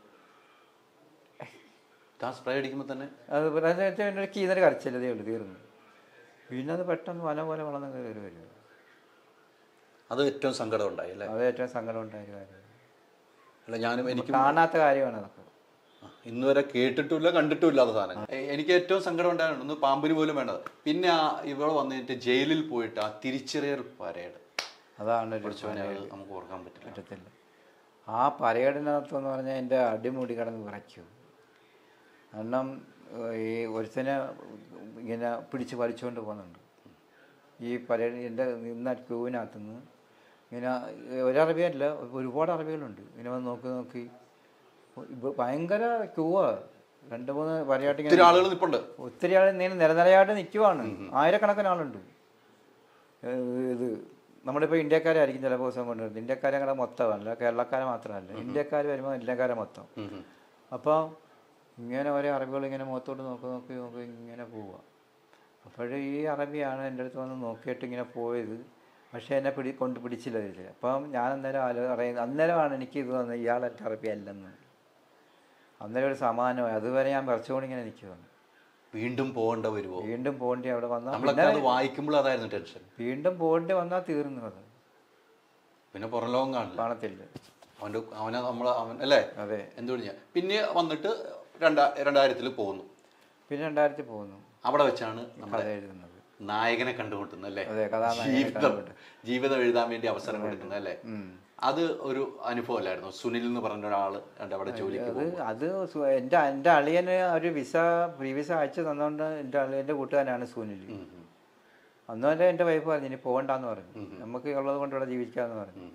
ആ സ്പ്രേ അടിക്കുമ്പോൾ തന്നെ അത് പിന്നെ എൻ്റെ ഒരു കീന്നൊരു കരച്ചില്ലതേ ഉള്ളൂ തീർന്നു പിന്നെ അത് പെട്ടെന്ന് വല പോലെ വളർന്ന് കയറി വരും അത് ഏറ്റവും സങ്കടം ഉണ്ടായി അല്ലേ അത് ഏറ്റവും സങ്കടം ഉണ്ടായ കാര്യം അല്ല ഞാനും എനിക്ക് കാണാത്ത കാര്യമാണ് അതൊക്കെ ഇന്ന് വരെ കേട്ടിട്ടുമില്ല കണ്ടിട്ടുമില്ലാത്ത സാധനം എ- എനിക്ക് ഏറ്റവും സങ്കടം ഉണ്ടായിരുന്നു ഒന്ന് പാമ്പിന് പോലും വേണ്ടത് പിന്നെ ആ ഇവിടെ വന്നിട്ട് ജയിലിൽ പോയിട്ട് ആ തിരിച്ചറിയൽ പരേഡ് അതാണ് ഒരു പഠിച്ചവനെ അത് നമുക്ക് ഓർക്കാൻ പറ്റില്ല പറ്റത്തില്ല ആ പരേഡിനകത്തെന്ന് പറഞ്ഞാൽ എൻ്റെ അടിമുടി കിടന്ന് വിറയ്ക്കും കാരണം ഏഹ്, ഈ ഒരുത്തനെ ഇങ്ങനെ പിടിച്ച് വലിച്ചുകൊണ്ട് പോകുന്നുണ്ട് ഈ പരേഡ് എൻ്റെ നിന്ന ക്യൂവിനകത്തുനിന്ന് ഇങ്ങനെ ഒരറബിയല്ല ഒരുപാട് അറബികളുണ്ട് ഇങ്ങനെ വന്ന് നോക്കി നോക്കി ഇപ്പൊ ഭയങ്കര ക്യൂവാ രണ്ട് മൂന്ന് പരയാട്ട് ഒത്തിരി ആളുകൾ നിൽപ്പുണ്ട് ഒത്തിരി ആൾ ഇങ്ങനെ നിരനിരയായിട്ട് നിൽക്കുവാണ് ആയിരക്കണക്കിന് ആളുണ്ട് ഏഹ് ഇത് നമ്മളിപ്പോൾ ഇന്ത്യക്കാരായിരിക്കും ചില ദിവസം കൊണ്ടുവരുന്നത് ഇന്ത്യക്കാരെ അങ്ങനെ മൊത്തമല്ല കേരളക്കാരെ മാത്രമല്ല ഇന്ത്യക്കാർ വരുമ്പോൾ ഇന്ത്യക്കാരെ മൊത്തം ഉം ഉം. അപ്പോൾ ഇങ്ങനെ ഓരോ അറബികൾ ഇങ്ങനെ മുഖത്തോട്ട് നോക്കി നോക്കി നോക്കി ഇങ്ങനെ പോവുക അപ്പോൾ ഈ അറബിയാണ് എൻ്റെ അടുത്ത് വന്ന് നോക്കിയിട്ട് ഇങ്ങനെ പോയത് പക്ഷേ എന്നെ പിടി കൊണ്ട് പിടിച്ചില്ല ഇതിൽ അപ്പം ഞാൻ അന്നേരം ആലോ അറിയുന്നത് അന്നേരമാണ് എനിക്ക് ഇത് വന്നത് ഇയാളെൻ്റെ അറബി അല്ലെന്ന് അന്നേരം ഒരു സമാനമായി അതുവരെ ഞാൻ പറിച്ചുകൊണ്ട് ഇങ്ങനെ നിൽക്കുകയാണ് വീണ്ടും പോകേണ്ട വരുമോ വീണ്ടും പോകേണ്ടി അവിടെ വന്നാൽ നമ്മളൊക്കെ അത് വായിക്കുമ്പോൾ അതായിരുന്നു ടെൻഷൻ വീണ്ടും പോകേണ്ടി വന്നാൽ തീർന്നു അത് പിന്നെ പുറം ലോകം കാണില്ല കാണത്തില്ല അവൻ്റെ അവനെ നമ്മൾ അവൻ അല്ലേ അതെ എന്ത് ഞാൻ പിന്നെ വന്നിട്ട് രണ്ടാ രണ്ടായിരത്തിൽ പോകുന്നു പിന്നെ രണ്ടായിരത്തി പോകുന്നു അവിടെ വെച്ചാണ് നമ്മുടെ കഥ എഴുതുന്നത് നായകനെ കണ്ടുമുട്ടുന്നത് അല്ലേ അതെ കഥാനായകനെ ജീവിതം ജീവിതം എഴുതാൻ വേണ്ടി അവസരം കൊടുക്കുന്നത് അല്ലേ അത് ഒരു അനുഭവമല്ലായിരുന്നു സുനിൽ എന്ന് പറഞ്ഞ ഒരാള് ഉണ്ട് അവിടെ ജോലിക്ക് അത് അത് സു- എൻ്റെ എൻ്റെ അളിയന് ഒരു വിസ ഫ്രീ വിസ അയച്ചു തന്നുകൊണ്ട് എൻ്റെ അളിയൻ്റെ കൂട്ടുകാരനാണ് സുനിൽ ഉം, ഉം. അന്ന് വരെ എൻ്റെ വൈഫ് പറഞ്ഞു ഇനി പോകണ്ടെന്ന് പറഞ്ഞു നമുക്ക് ഉള്ളത് കൊണ്ട് ഇവിടെ ജീവിക്കാമെന്ന് പറഞ്ഞു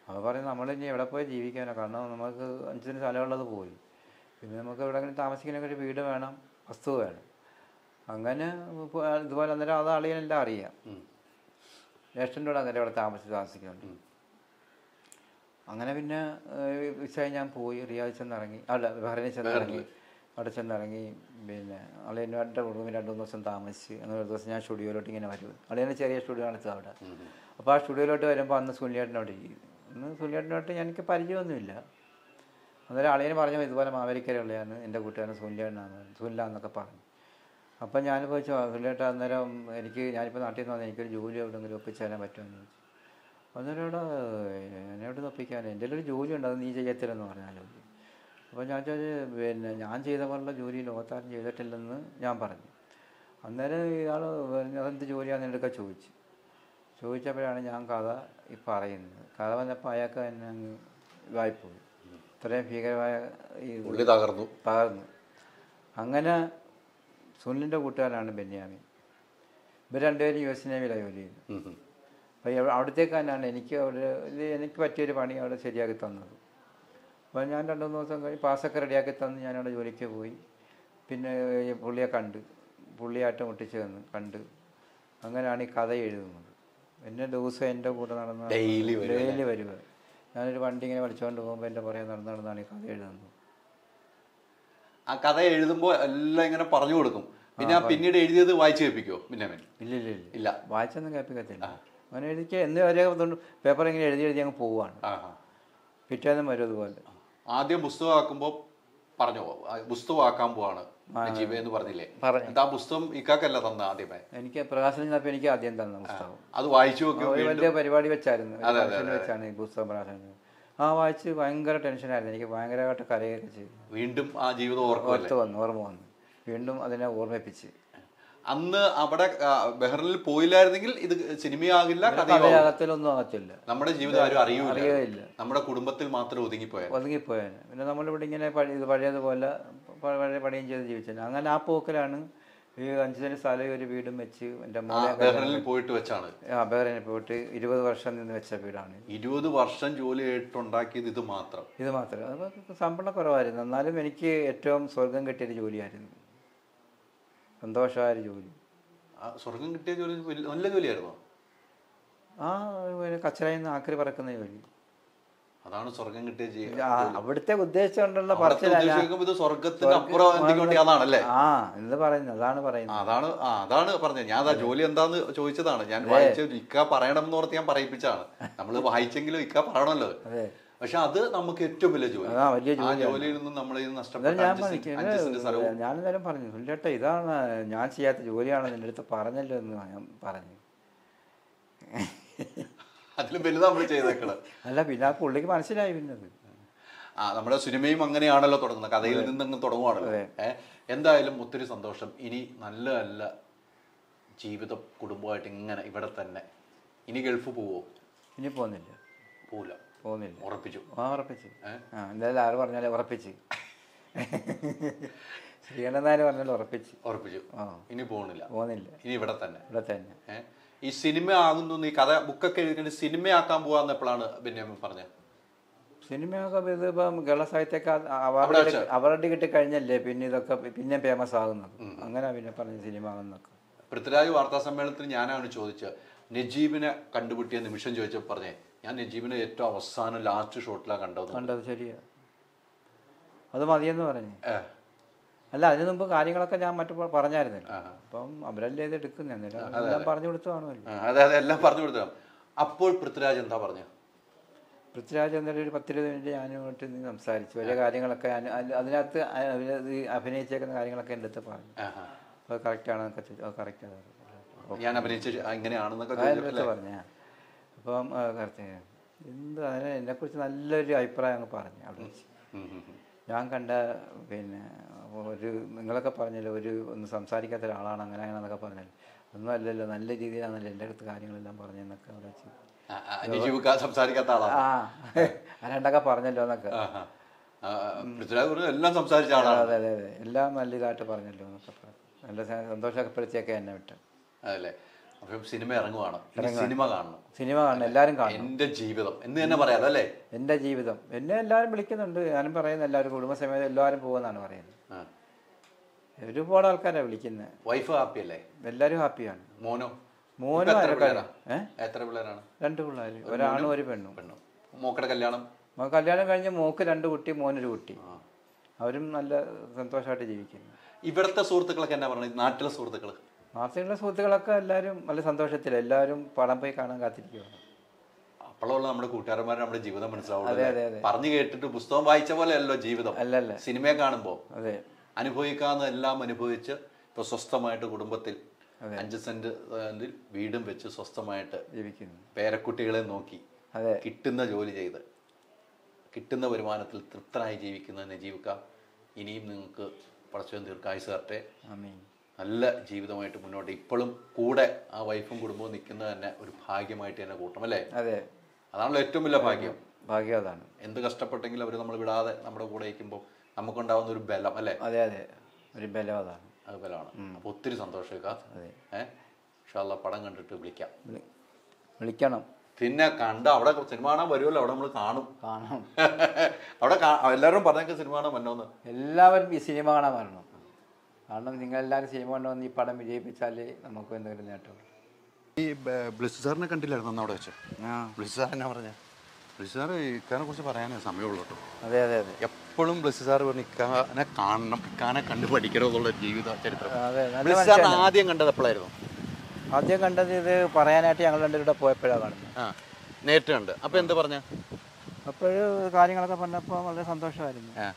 അപ്പോൾ പറയും നമ്മളിനി എവിടെ പോയി ജീവിക്കാനോ കാരണം നമുക്ക് അഞ്ച് സെൻറ്റ് സ്ഥലമുള്ളത് പോയി പിന്നെ നമുക്ക് എവിടെയെങ്കിലും താമസിക്കാനൊക്കെ ഒരു വീട് വേണം വസ്തു വേണം അങ്ങനെ ഇപ്പൊ ഇതുപോലെ അന്നേരം അത് അളിയനെല്ലാം അറിയാം ഉം. ജ്യേഷ്ഠൻ്റെ കൂടെ അന്നേരം അവിടെ താമസിച്ച് താമസിക്കുന്നുണ്ട് അങ്ങനെ പിന്നെ ഏഹ്, വിസ ഞാൻ പോയി റിയാദിൽ ചെന്നിറങ്ങി അല്ല ബഹ്റൈനിൽ ചെന്നിറങ്ങി അവിടെ ചെന്നിറങ്ങി പിന്നെ അളിയൻ്റെ റൂമിൽ രണ്ട് മൂന്ന് ദിവസം താമസിച്ച് അങ്ങനെ ഒരു ദിവസം ഞാൻ സ്റ്റുഡിയോയിലോട്ട് ഇങ്ങനെ വരും അളിയൻ്റെ ചെറിയ സ്റ്റുഡിയോ ആണ് അവിടെ അപ്പോൾ ആ സ്റ്റുഡിയോയിലോട്ട് വരുമ്പോൾ അന്ന് സുനിലേട്ടനോട് ഇരിക്കും അന്ന് സുനിലേട്ടനോട്ട് എനിക്ക് പരിചയമൊന്നുമില്ല അന്നേരം അളിയന് പറഞ്ഞു ഇതുപോലെ മാവേലിക്കരയുള്ളതാണ് എൻ്റെ കൂട്ടുകാരൻ സുനിലേട്ടനാണ് സുനില എന്നൊക്കെ പറഞ്ഞു അപ്പം ഞാനിപ്പോൾ ചോദിച്ചു സുനിലേട്ട അന്നേരം എനിക്ക് ഞാനിപ്പോൾ നാട്ടിൽ നിന്ന് വന്നാൽ എനിക്കൊരു ജോലി എവിടെയെങ്കിലും ഒപ്പിച്ച് തരാൻ പറ്റുമെന്ന് ചോദിച്ചു അന്നേരം ഇവിടെ എന്നോട് ഒപ്പിക്കാൻ എൻ്റെ ഒരു ജോലി ഉണ്ട് അത് നീ ചെയ്യത്തില്ലെന്ന് പറഞ്ഞാൽ അപ്പോൾ ഞാൻ ചോദിച്ചു പിന്നെ ഞാൻ ചെയ്ത പോലുള്ള ജോലി ലോകത്താരും ചെയ്തിട്ടില്ലെന്ന് ഞാൻ പറഞ്ഞു അന്നേരം ഇയാൾ അതെന്ത് ജോലിയാണെന്ന് എന്നൊക്കെ ചോദിച്ചു ചോദിച്ചപ്പോഴാണ് ഞാൻ കഥ ഈ പറയുന്നത് കഥ വന്നപ്പോൾ അയാൾക്ക് തന്നെ അങ്ങ് ഇതായിപ്പോയി ഇത്രയും ഭീകരമായ ഈ ഉള്ളി തകർന്നു പകർന്നു അങ്ങനെ സുനിലിൻ്റെ കൂട്ടുകാരാണ് ബെന്യാമിൻ ഇവർ രണ്ടുപേരും യു എസ് നേവിയിലാണ് ജോലി ചെയ്യുന്നത് ഉം, ഉം. അപ്പോൾ ഇവ- അവിടത്തേക്ക് തന്നെയാണ് എനിക്ക് അവിടെ ഇത് എനിക്ക് പറ്റിയൊരു പണി അവിടെ ശരിയാക്കി തന്നത് അപ്പോൾ ഞാൻ രണ്ട് മൂന്ന് ദിവസം കഴിഞ്ഞ് പാസ്സൊക്കെ റെഡിയാക്കി തന്ന് ഞാനവിടെ ജോലിക്ക് പോയി പിന്നെ ഈ പുള്ളിയെ കണ്ട് പുള്ളിയായിട്ട് മുട്ടിച്ച് തന്നു കണ്ട് അങ്ങനെയാണ് ഈ കഥ എഴുതുന്നത് എന്നെ ദിവസം എൻ്റെ കൂടെ നടന്ന Daily വരുവല്ലേ? ഡെയിലി വരുക ഞാനൊരു വണ്ടി ഇങ്ങനെ വലിച്ചുകൊണ്ട് പോകുമ്പോൾ എൻ്റെ പുറകെ നടന്ന് നടന്നാണ് ഈ കഥ എഴുതുന്നത് ആ കഥ എഴുതുമ്പോൾ എല്ലാം ഇങ്ങനെ പറഞ്ഞു കൊടുക്കും പിന്നെ ആ പിന്നീട് എഴുതിയത് വായിച്ചു കേൾപ്പിക്കോ പിന്നെ ഇല്ല ഇല്ല ഇല്ല ഇല്ല വായിച്ചൊന്നും കേൾപ്പിക്കത്തില്ല അങ്ങനെ എഴുതിക്ക് എന്ന് വരെ പേപ്പർ ഇങ്ങനെ എഴുതി എഴുതി അങ്ങ് പോവുകയാണ് ആ ആ. പിറ്റേന്നും വരും അതുപോലെ ആദ്യം പുസ്തകമാക്കുമ്പോൾ പറഞ്ഞോ ആ, പുസ്തകമാക്കാൻ പോവാണ് നജീബ എന്ന് പറഞ്ഞില്ലേ പറഞ്ഞു. എന്നിട്ട് ആ പുസ്തകം ഇക്കാക്കല്ല തന്ന ആദ്യമേ എനിക്ക് പ്രകാശനം ചെന്നപ്പോൾ എനിക്ക് ആദ്യം തന്ന പുസ്തകം അത് വായിച്ചു നോക്കി ഒരു വലിയ പരിപാടി വെച്ചായിരുന്നു ഒരു അതെ, അതെ, ഫംഗ്ഷൻ വെച്ചാണ് ഈ പുസ്തകം പ്രകാശനം ചെയ്തത്. ആ വായിച്ച് ഭയങ്കര ടെൻഷനായിരുന്നു എനിക്ക് ഭയങ്കരമായിട്ട് കരയൊക്കെ ചെയ്തു വീണ്ടും ആ ജീവിതം ഓർക്കുമല്ലേ ഓർത്ത് വന്നു ഓർമ്മ വന്നു വീണ്ടും അതിനെ ഓർമ്മിപ്പിച്ച് അന്ന് അവിടെ ആ, ബഹ്റിനിൽ പോയില്ലായിരുന്നെങ്കിൽ ഇത് സിനിമയാകില്ല കഥയാകില്ല കഥയാകത്തിലൊന്നും ആകത്തില്ല നമ്മുടെ ജീവിതം ആരും അറിയൂല അറിയുകയില്ല. നമ്മുടെ കുടുംബത്തിൽ മാത്രം ഒതുങ്ങിപ്പോയാൽ ഒതുങ്ങിപ്പോയാന് പിന്നെ നമ്മളിവിടെ ഇങ്ങനെ പഴയ ഇത് പഴയതുപോലെ പ- പഴയ പണിയും ചെയ്ത് ജീവിച്ചത് അങ്ങനെ ആ പോക്കിലാണ് ഈ അഞ്ച് സെൻറ്റ് സ്ഥലം ഒരു വീടും വെച്ച് എൻ്റെ മോളെ ബഹ്റിനിൽ പോയിട്ട് വെച്ചാണ് അബേറിനെ പോയിട്ട് ഇരുപത് വർഷം നിന്ന് വെച്ച വീടാണ് ഇരുപത് വർഷം ജോലി ചെയ്തിട്ടുണ്ടാക്കിയത് ഇത് മാത്രം ഇത് മാത്രമേ അത് ശമ്പളം കുറവായിരുന്നു എന്നാലും എനിക്ക് ഏറ്റവും സ്വർഗം കിട്ടിയൊരു ജോലിയായിരുന്നു സന്തോഷമായൊരു ജോലി ആ സ്വർഗം കിട്ടിയ ജോലി വലിയ- നല്ല ജോലിയായിരുന്നോ ആ ഒരു കച്ചറയിൽ നിന്ന് ആക്രി പറക്കുന്ന ജോലി അതാണ് സ്വർഗം കിട്ടിയ ജി- ആ, അവിടുത്തെ ഉദ്ദേശം കൊണ്ടുള്ള അവിടുത്തെ പറച്ചിലല്ല ഉദ്ദേശിക്കുമ്പോൾ ഇത് സ്വർഗത്തിന് അപ്പുറം എന്തെങ്കിലും ഉണ്ട് അതാണല്ലേ ആ എന്ന് പറയുന്നത് അതാണ് ആ, പറയുന്നത് അതാണ് ആ അതാണ് പറഞ്ഞത് ഞാൻ ആ ജോലി എന്താന്ന് ചോദിച്ചതാണ് ഞാൻ വായിച്ച ഇക്ക പറയണം എന്ന് ഓർത്ത് ഞാൻ പറയിപ്പിച്ചാണ് നമ്മൾ വായിച്ചെങ്കിലും ഇക്ക പറയണല്ലോ അതെ പക്ഷെ അത് നമുക്ക് ഏറ്റവും വലിയ ജോലി അതാ വലിയ ആ ജോലിയിൽ നിന്ന് നമ്മൾ ഇത് നഷ്ടപ്പെട്ട അതായത് ഞാൻ അഞ്ച് സെന്റ്- പറഞ്ഞു അഞ്ച് സെന്റ് സ്ഥലവും ഞാൻ എന്തായാലും പറഞ്ഞു സുല്ലേട്ട ഇതാണ് ഞാൻ ചെയ്യാത്ത ജോലിയാണ് നിന്റെ അടുത്ത് പറഞ്ഞല്ലോ എന്ന് ഞാൻ പറഞ്ഞു അതിലും വലുത് നമ്മൾ ചെയ്തേക്കണം അല്ല പിന്നെ ആ പുള്ളിക്ക് മനസ്സിലായി പിന്നത് ആ നമ്മുടെ സിനിമയും അങ്ങനെയാണല്ലോ തുടങ്ങുന്നത് കഥയിൽ നിന്ന് അങ്ങ് തുടങ്ങുവാണല്ലോ അതെ. ഏഹ് എന്തായാലും ഒത്തിരി സന്തോഷം ഇനി നല്ല നല്ല ജീവിതം കുടുംബമായിട്ട് ഇങ്ങനെ ഇവിടെ തന്നെ ഇനി ഗൾഫ് പോവോ ഇനി പോകുന്നില്ല പോവില്ല പോകുന്നില്ല ഉറപ്പിച്ചു ആ ഉറപ്പിച്ച് ഏ? ആ എന്തായാലും ആര് പറഞ്ഞാലും ഉറപ്പിച്ച് ശ്രീകണ്ഠനാര് പറഞ്ഞാലും ഉറപ്പിച്ച് ഉറപ്പിച്ചു ആ ഇനി പോകണില്ല പോകുന്നില്ല ഇനി ഇവിടെ തന്നെ ഇവിടെ തന്നെ ഏഹ് ഈ സിനിമ ആകുന്നു ഈ കഥ ബുക്കൊക്കെ എഴുതിയിട്ട് സിനിമയാക്കാൻ പോവാന്ന് എപ്പോഴാണ് ബെന്യാമിൻ പറഞ്ഞത് സിനിമയൊക്കെ ഇതിപ്പം കേരള സാഹിത്യമൊക്കെ അവിടെ അവാർഡ് വെച്ച്? അവാർഡ് കിട്ടി കഴിഞ്ഞല്ലേ പിന്നെ ഇതൊക്കെ പിന്നെ ഫേമസ് ആകുന്നത് അങ്ങനെ പിന്നെ പറഞ്ഞ സിനിമ ആകുന്നൊക്കെ പൃഥ്വിരാജ് വാർത്താ സമ്മേളനത്തിൽ ഞാനാണ് ചോദിച്ചത് നജീബിനെ കണ്ടുപിട്ടിയ നിമിഷം ചോദിച്ചപ്പോൾ പറഞ്ഞേ ഞാൻ നജീബിനെ ഏറ്റവും അവസാനം ലാസ്റ്റ് ഷോട്ടിലാണ് കണ്ടത് കണ്ടത് ശരിയാ അത് മതിയെന്ന് പറഞ്ഞു ഏഹ് അല്ല അതിനു മുമ്പ് കാര്യങ്ങളൊക്കെ ഞാൻ മറ്റു പ- പറഞ്ഞായിരുന്നല്ലോ ആ. അപ്പം അവരല്ലേ ഇത് എടുക്കുന്നത് അന്നേരം എല്ലാം പറഞ്ഞു കൊടുത്തു കാണുമല്ലോ ആ, അതെ അതെ എല്ലാം പറഞ്ഞു കൊടുത്തതാണ് അപ്പോൾ പൃഥ്വിരാജ് എന്താ പറഞ്ഞു പൃഥ്വിരാജ് എന്നാലും ഒരു പത്തിരുപത് മിനിറ്റ് ഞാനുമായിട്ട് നിന്ന് സംസാരിച്ചു വലിയ കാര്യങ്ങളൊക്കെ അന- അല്ല- അതിനകത്ത് അ- ഇത് അഭിനയിച്ചേക്കുന്ന കാര്യങ്ങളൊക്കെ എൻ്റെ അടുത്ത് പറഞ്ഞു ആഹാ. അത് കറക്റ്റാണെന്നൊക്കെ ചോദിച്ചു അത് കറക്റ്റാണ് ഞാൻ അഭിനയിച്ച ശ- ഇങ്ങനെയാണെന്നൊക്കെ എൻ്റെ ചോദിച്ചു അടുത്ത് പറഞ്ഞ അപ്പം കറക്റ്റ് എന്ത് അതിനെ എന്നെക്കുറിച്ച് നല്ലൊരു അഭിപ്രായം അങ്ങ് പറഞ്ഞു അവിടെ വെച്ച് ഉം, ഉം, ഉം. ഞാൻ കണ്ട പിന്നെ ഒരു നിങ്ങളൊക്കെ പറഞ്ഞല്ലോ ഒരു ഒന്ന് സംസാരിക്കാത്ത ഒരാളാണ് അങ്ങനെ അങ്ങനെ എന്നൊക്കെ പറഞ്ഞല്ലോ ഒന്നും അല്ലല്ലോ നല്ല രീതിയിലാണല്ലോ എൻ്റെ അടുത്ത് കാര്യങ്ങളെല്ലാം പറഞ്ഞതെന്നൊക്കെ അവിടെ വെച്ച് ആ, ആ, നജീബ് ക- സംസാരിക്കാത്ത ആളാണ് ആ രണ്ടൊക്കെ പറഞ്ഞല്ലോ എന്നൊക്കെ ആഹാ. ആ, ആ, പൃഥ്വിരാജ് പറഞ്ഞു എല്ലാം സംസാരിച്ച ആളാണ് അതെ അതെ അതെ എല്ലാം നല്ല ഇതായിട്ട് പറഞ്ഞല്ലോ എന്നൊക്കെ പറഞ്ഞു നല്ല സ- സന്തോഷപ്പെടുത്തിയൊക്കെ എന്നെ വിട്ട് അതല്ലേ അപ്പം സിനിമ ഇറങ്ങുവാണ് ഇനി സിനിമ കാണണം സിനിമ കാണണം എല്ലാവരും കാണണം എന്റെ ജീവിതം എന്ന് തന്നെ പറയാം അല്ലേ എൻ്റെ ജീവിതം എന്നെ എല്ലാവരും വിളിക്കുന്നുണ്ട് ഞാനും പറയുന്ന എല്ലാവരും കുടുംബസമേതം എല്ലാവരും പോകുമെന്നാണ് പറയുന്നത് ഒരുപാട് ആൾക്കാരാണ് വിളിക്കുന്നത് വൈഫ് ഹാപ്പി അല്ലേ എല്ലാവരും ഹാപ്പിയാണ് മോനോ മോനും ഇപ്പൊ എത്ര ആരൊക്കെ പിള്ളേരാ? ഏ എത്ര പിള്ളേരാണ് രണ്ട് പിള്ളേർ ഒരാണും ഒരു പെണ്ണും പെണ്ണു മോക്കടെ കല്യാണം മോൻ കല്യാണം കഴിഞ്ഞ് മോക്ക് രണ്ട് കുട്ടി മോനൊരു കുട്ടി അവരും നല്ല സന്തോഷമായിട്ട് ജീവിക്കുന്നു ഇവിടുത്തെ സുഹൃത്തുക്കളൊക്കെ എന്നാ പറഞ്ഞത് നാട്ടിലെ സുഹൃത്തുക്കൾ മാർസിലുള്ള സുഹൃത്തുക്കളൊക്കെ എല്ലാവരും നല്ല സന്തോഷത്തിൽ എല്ലാവരും പടം പോയി കാണാൻ കാത്തിരിക്കുകയാണ് അപ്പോഴുള്ള നമ്മുടെ കൂട്ടുകാരന്മാർ നമ്മുടെ ജീവിതം മനസ്സിലാവുള്ളൂ അതെ, അല്ലേ? അതെ, അതെ. പറഞ്ഞു കേട്ടിട്ട് പുസ്തകം വായിച്ച പോലെയല്ലോ ജീവിതം അല്ലല്ല സിനിമയെ കാണുമ്പോൾ അതെ അനുഭവിക്കാവുന്നതെല്ലാം അനുഭവിച്ച് ഇപ്പൊ സ്വസ്ഥമായിട്ട് കുടുംബത്തിൽ അഞ്ച് സെന്റ് ഏഹ്, വീടും വെച്ച് സ്വസ്ഥമായിട്ട് ജീവിക്കുന്നു പേരക്കുട്ടികളെ നോക്കി അതെ കിട്ടുന്ന ജോലി ചെയ്ത് കിട്ടുന്ന വരുമാനത്തിൽ തൃപ്തനായി ജീവിക്കുന്ന നജീവിക്ക ഇനിയും നിങ്ങൾക്ക് പടച്ചവൻ ദീർഘായുസ് തരട്ടെ ആമീൻ നല്ല ജീവിതമായിട്ട് മുന്നോട്ട് ഇപ്പോഴും കൂടെ ആ വൈഫും കുടുംബവും നിൽക്കുന്നത് തന്നെ ഒരു ഭാഗ്യമായിട്ട് തന്നെ കൂട്ടം അല്ലേ അതെ അതാണല്ലോ ഏറ്റവും വലിയ ഭാഗ്യം ഭാഗ്യം അതാണ് എന്ത് കഷ്ടപ്പെട്ടെങ്കിലും അവർ നമ്മൾ വിടാതെ നമ്മുടെ കൂടെ ഇരിക്കുമ്പോൾ നമുക്കുണ്ടാവുന്ന ഒരു ബലം അല്ലേ അതെ അതെ ഒരു ബലം അതാണ് അത് ബലമാണ് അപ്പോൾ ഒത്തിരി സന്തോഷിക്കുക അതെ. ഏഹ് ഇൻഷാല്ലാ പടം കണ്ടിട്ട് വിളിക്കാം വിളി- വിളിക്കണം പിന്നെ കണ്ട് അവിടെ സിനിമ കാണാൻ വരുമല്ലോ അവിടെ നമ്മൾ കാണും കാണണം അവിടെ കാ- എല്ലാവരും പറഞ്ഞേക്ക് സിനിമ കാണാൻ വന്നോന്ന് എല്ലാവരും ഈ സിനിമ കാണാൻ വരണം കാരണം നിങ്ങളെല്ലാവരും സിനിമ കൊണ്ടുവന്ന് ഈ പടം വിജയിപ്പിച്ചാലേ നമുക്ക് എന്തെങ്കിലും നേട്ടം ഈ ബ്ലിസ് സാറിനെ കണ്ടില്ലായിരുന്നു അന്ന് അവിടെ വെച്ച് ആ ബ്ലിസ് സാർ എന്നാ പറഞ്ഞ ബ്ലിസ് സാർ ഇക്കാനെ കുറിച്ച് പറയാനേ സമയമുള്ളൂ കേട്ടോ അതെ അതെ അതെ എപ്പോഴും ബ്ലിസ് സാർ പറഞ്ഞ് ഇക്കാനെ കാണണം ഇക്കാനെ കണ്ടു പഠിക്കണോ എന്നുള്ള ജീവിത ചരിത്രം അതെ നല്ല ബ്ലിസ് സാറിന് ആദ്യം കണ്ടത് എപ്പോഴായിരുന്നു ആദ്യം കണ്ടത് ഇത് പറയാനായിട്ട് ഞങ്ങൾ രണ്ടുപേരുടെ പോയപ്പോഴാണ് കാണുന്നത് ആ നേരിട്ട് കണ്ട് അപ്പൊ എന്താ പറഞ്ഞ അപ്പോൾ കാര്യങ്ങളൊക്കെ പറഞ്ഞപ്പോൾ വളരെ സന്തോഷമായിരുന്നു ആ.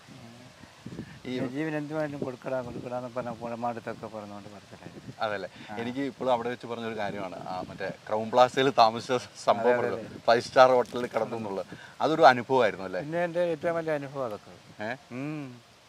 ഈ ജീവൻ എന്തുമായാലും കൊടുക്കടാ കൊടുക്കടാന്ന് പറഞ്ഞ പുഴമാടത്തൊക്കെ പറഞ്ഞുകൊണ്ട് പറച്ചിലായിരുന്നു അതല്ലേ എനിക്ക് ഇപ്പോഴും അവിടെ വെച്ച് പറഞ്ഞൊരു കാര്യമാണ് ആ മറ്റേ ക്രൗൺ പ്ലാസയിൽ താമസിച്ച സംഭവം ഫൈവ് സ്റ്റാർ ഹോട്ടലിൽ കിടന്നു എന്നുള്ളത് അതൊരു അനുഭവമായിരുന്നു അല്ലേ പിന്നെ എൻ്റെ ഏറ്റവും വലിയ അനുഭവം അതൊക്കെ ഏഹ് ഉം.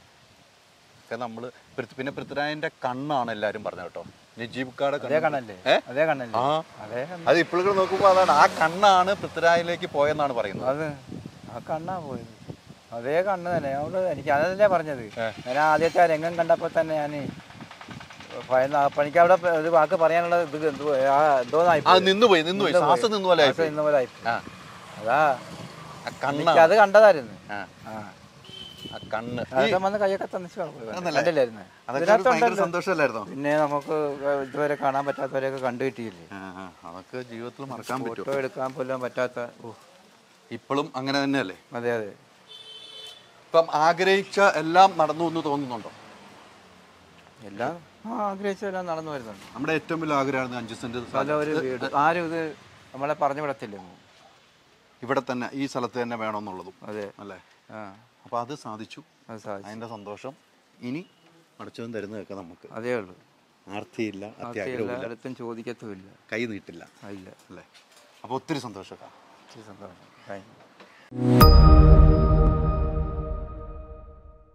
നമ്മൾ പിന്നെ പൃഥ്വിരാജിന്റെ കണ്ണാണ് എല്ലാരും പറഞ്ഞത് കേട്ടോ നജീബ് കാടെ അതേ കണ്ണല്ലേ ഏ? അതേ കണ്ണല്ലേ ആ അതേ കണ്ണ്. അത് ഇപ്പോഴും നോക്കുമ്പോൾ അതാണ് ആ കണ്ണാണ് പൃഥ്വിരാജിലേക്ക് പോയെന്നാണ് പറയുന്നത് അത് ആ കണ്ണാ പോയത് അതേ കണ്ണ് തന്നെ അവിടെ എനിക്ക് അതല്ലേ പറഞ്ഞത് ഞാൻ ആദ്യത്തെ ആ രംഗം കണ്ടപ്പോൾ തന്നെ ഞാൻ ഭയന്ന് അപ്പോൾ എനിക്ക് അവിടെ ഒരു വാക്ക് പറയാനുള്ള ഇത് എന്തോ ആ എന്തോന്നായി ആ നിന്നുപോയി നിന്നുപോയി ശ്വാസം നിന്നു പോലെ ആയിപ്പോയി. ഇന്ന പോലെ ആയിപ്പോയി. ആ അതാ ആ കണ്ണ എനിക്ക് അത് കണ്ടതായിരുന്നു ആ ആ ആ കണ്ണ് അതൊക്കെ വന്ന് കൈയൊക്കെ തന്നിച്ച് കണ്ടില്ലായിരുന്നു അതൊക്കെ ഒരു ഭയങ്കര ഇതിനകത്തുണ്ടല്ലോ. സന്തോഷമല്ലായിരുന്നോ പിന്നെ നമുക്ക് ഇതുവരെ കാണാൻ പറ്റാത്തവരെയൊക്കെ കണ്ടു കിട്ടിയില്ലേ ആ, ആ, അതൊക്കെ ജീവിതത്തിൽ മറക്കാൻ പറ്റും ഫോട്ടോ എടുക്കാൻ പോലും പറ്റാത്ത ഓ ഇപ്പോഴും അങ്ങനെ തന്നെയല്ലേ അതെ അതെ ഇപ്പം ആഗ്രഹിച്ച എല്ലാം നടന്നു എന്ന് തോന്നുന്നുണ്ടോ എല്ലാം ആ ആഗ്രഹിച്ചെല്ലാം നടന്നു വരുന്നുണ്ട് നമ്മുടെ ഏറ്റവും വലിയ ആഗ്രഹമാണ് അഞ്ച് സെന്റ് സ്ഥലം. പല ഒരു വീട് ആരും ഇത് നമ്മളെ പറഞ്ഞു വിടത്തില്ലെന്ന് ഇവിടെ തന്നെ ഈ സ്ഥലത്ത് തന്നെ വേണമെന്നുള്ളതും അതെ അല്ലേ ആ അപ്പൊ അത് സാധിച്ചു അത് സാധിച്ചു അതിന്റെ സന്തോഷം ഇനി അടച്ചതും തരുന്നതൊക്കെ നമുക്ക് അതേ ഉള്ളൂ ആർത്തിയില്ല അത്യാഗ്രഹമില്ല എല്ലായിടത്തും ചോദിക്കത്തുമില്ല കൈ നീട്ടില്ല ഇല്ല അല്ലേ അപ്പൊ ഒത്തിരി സന്തോഷം ഒത്തിരി സന്തോഷം താങ്ക് യു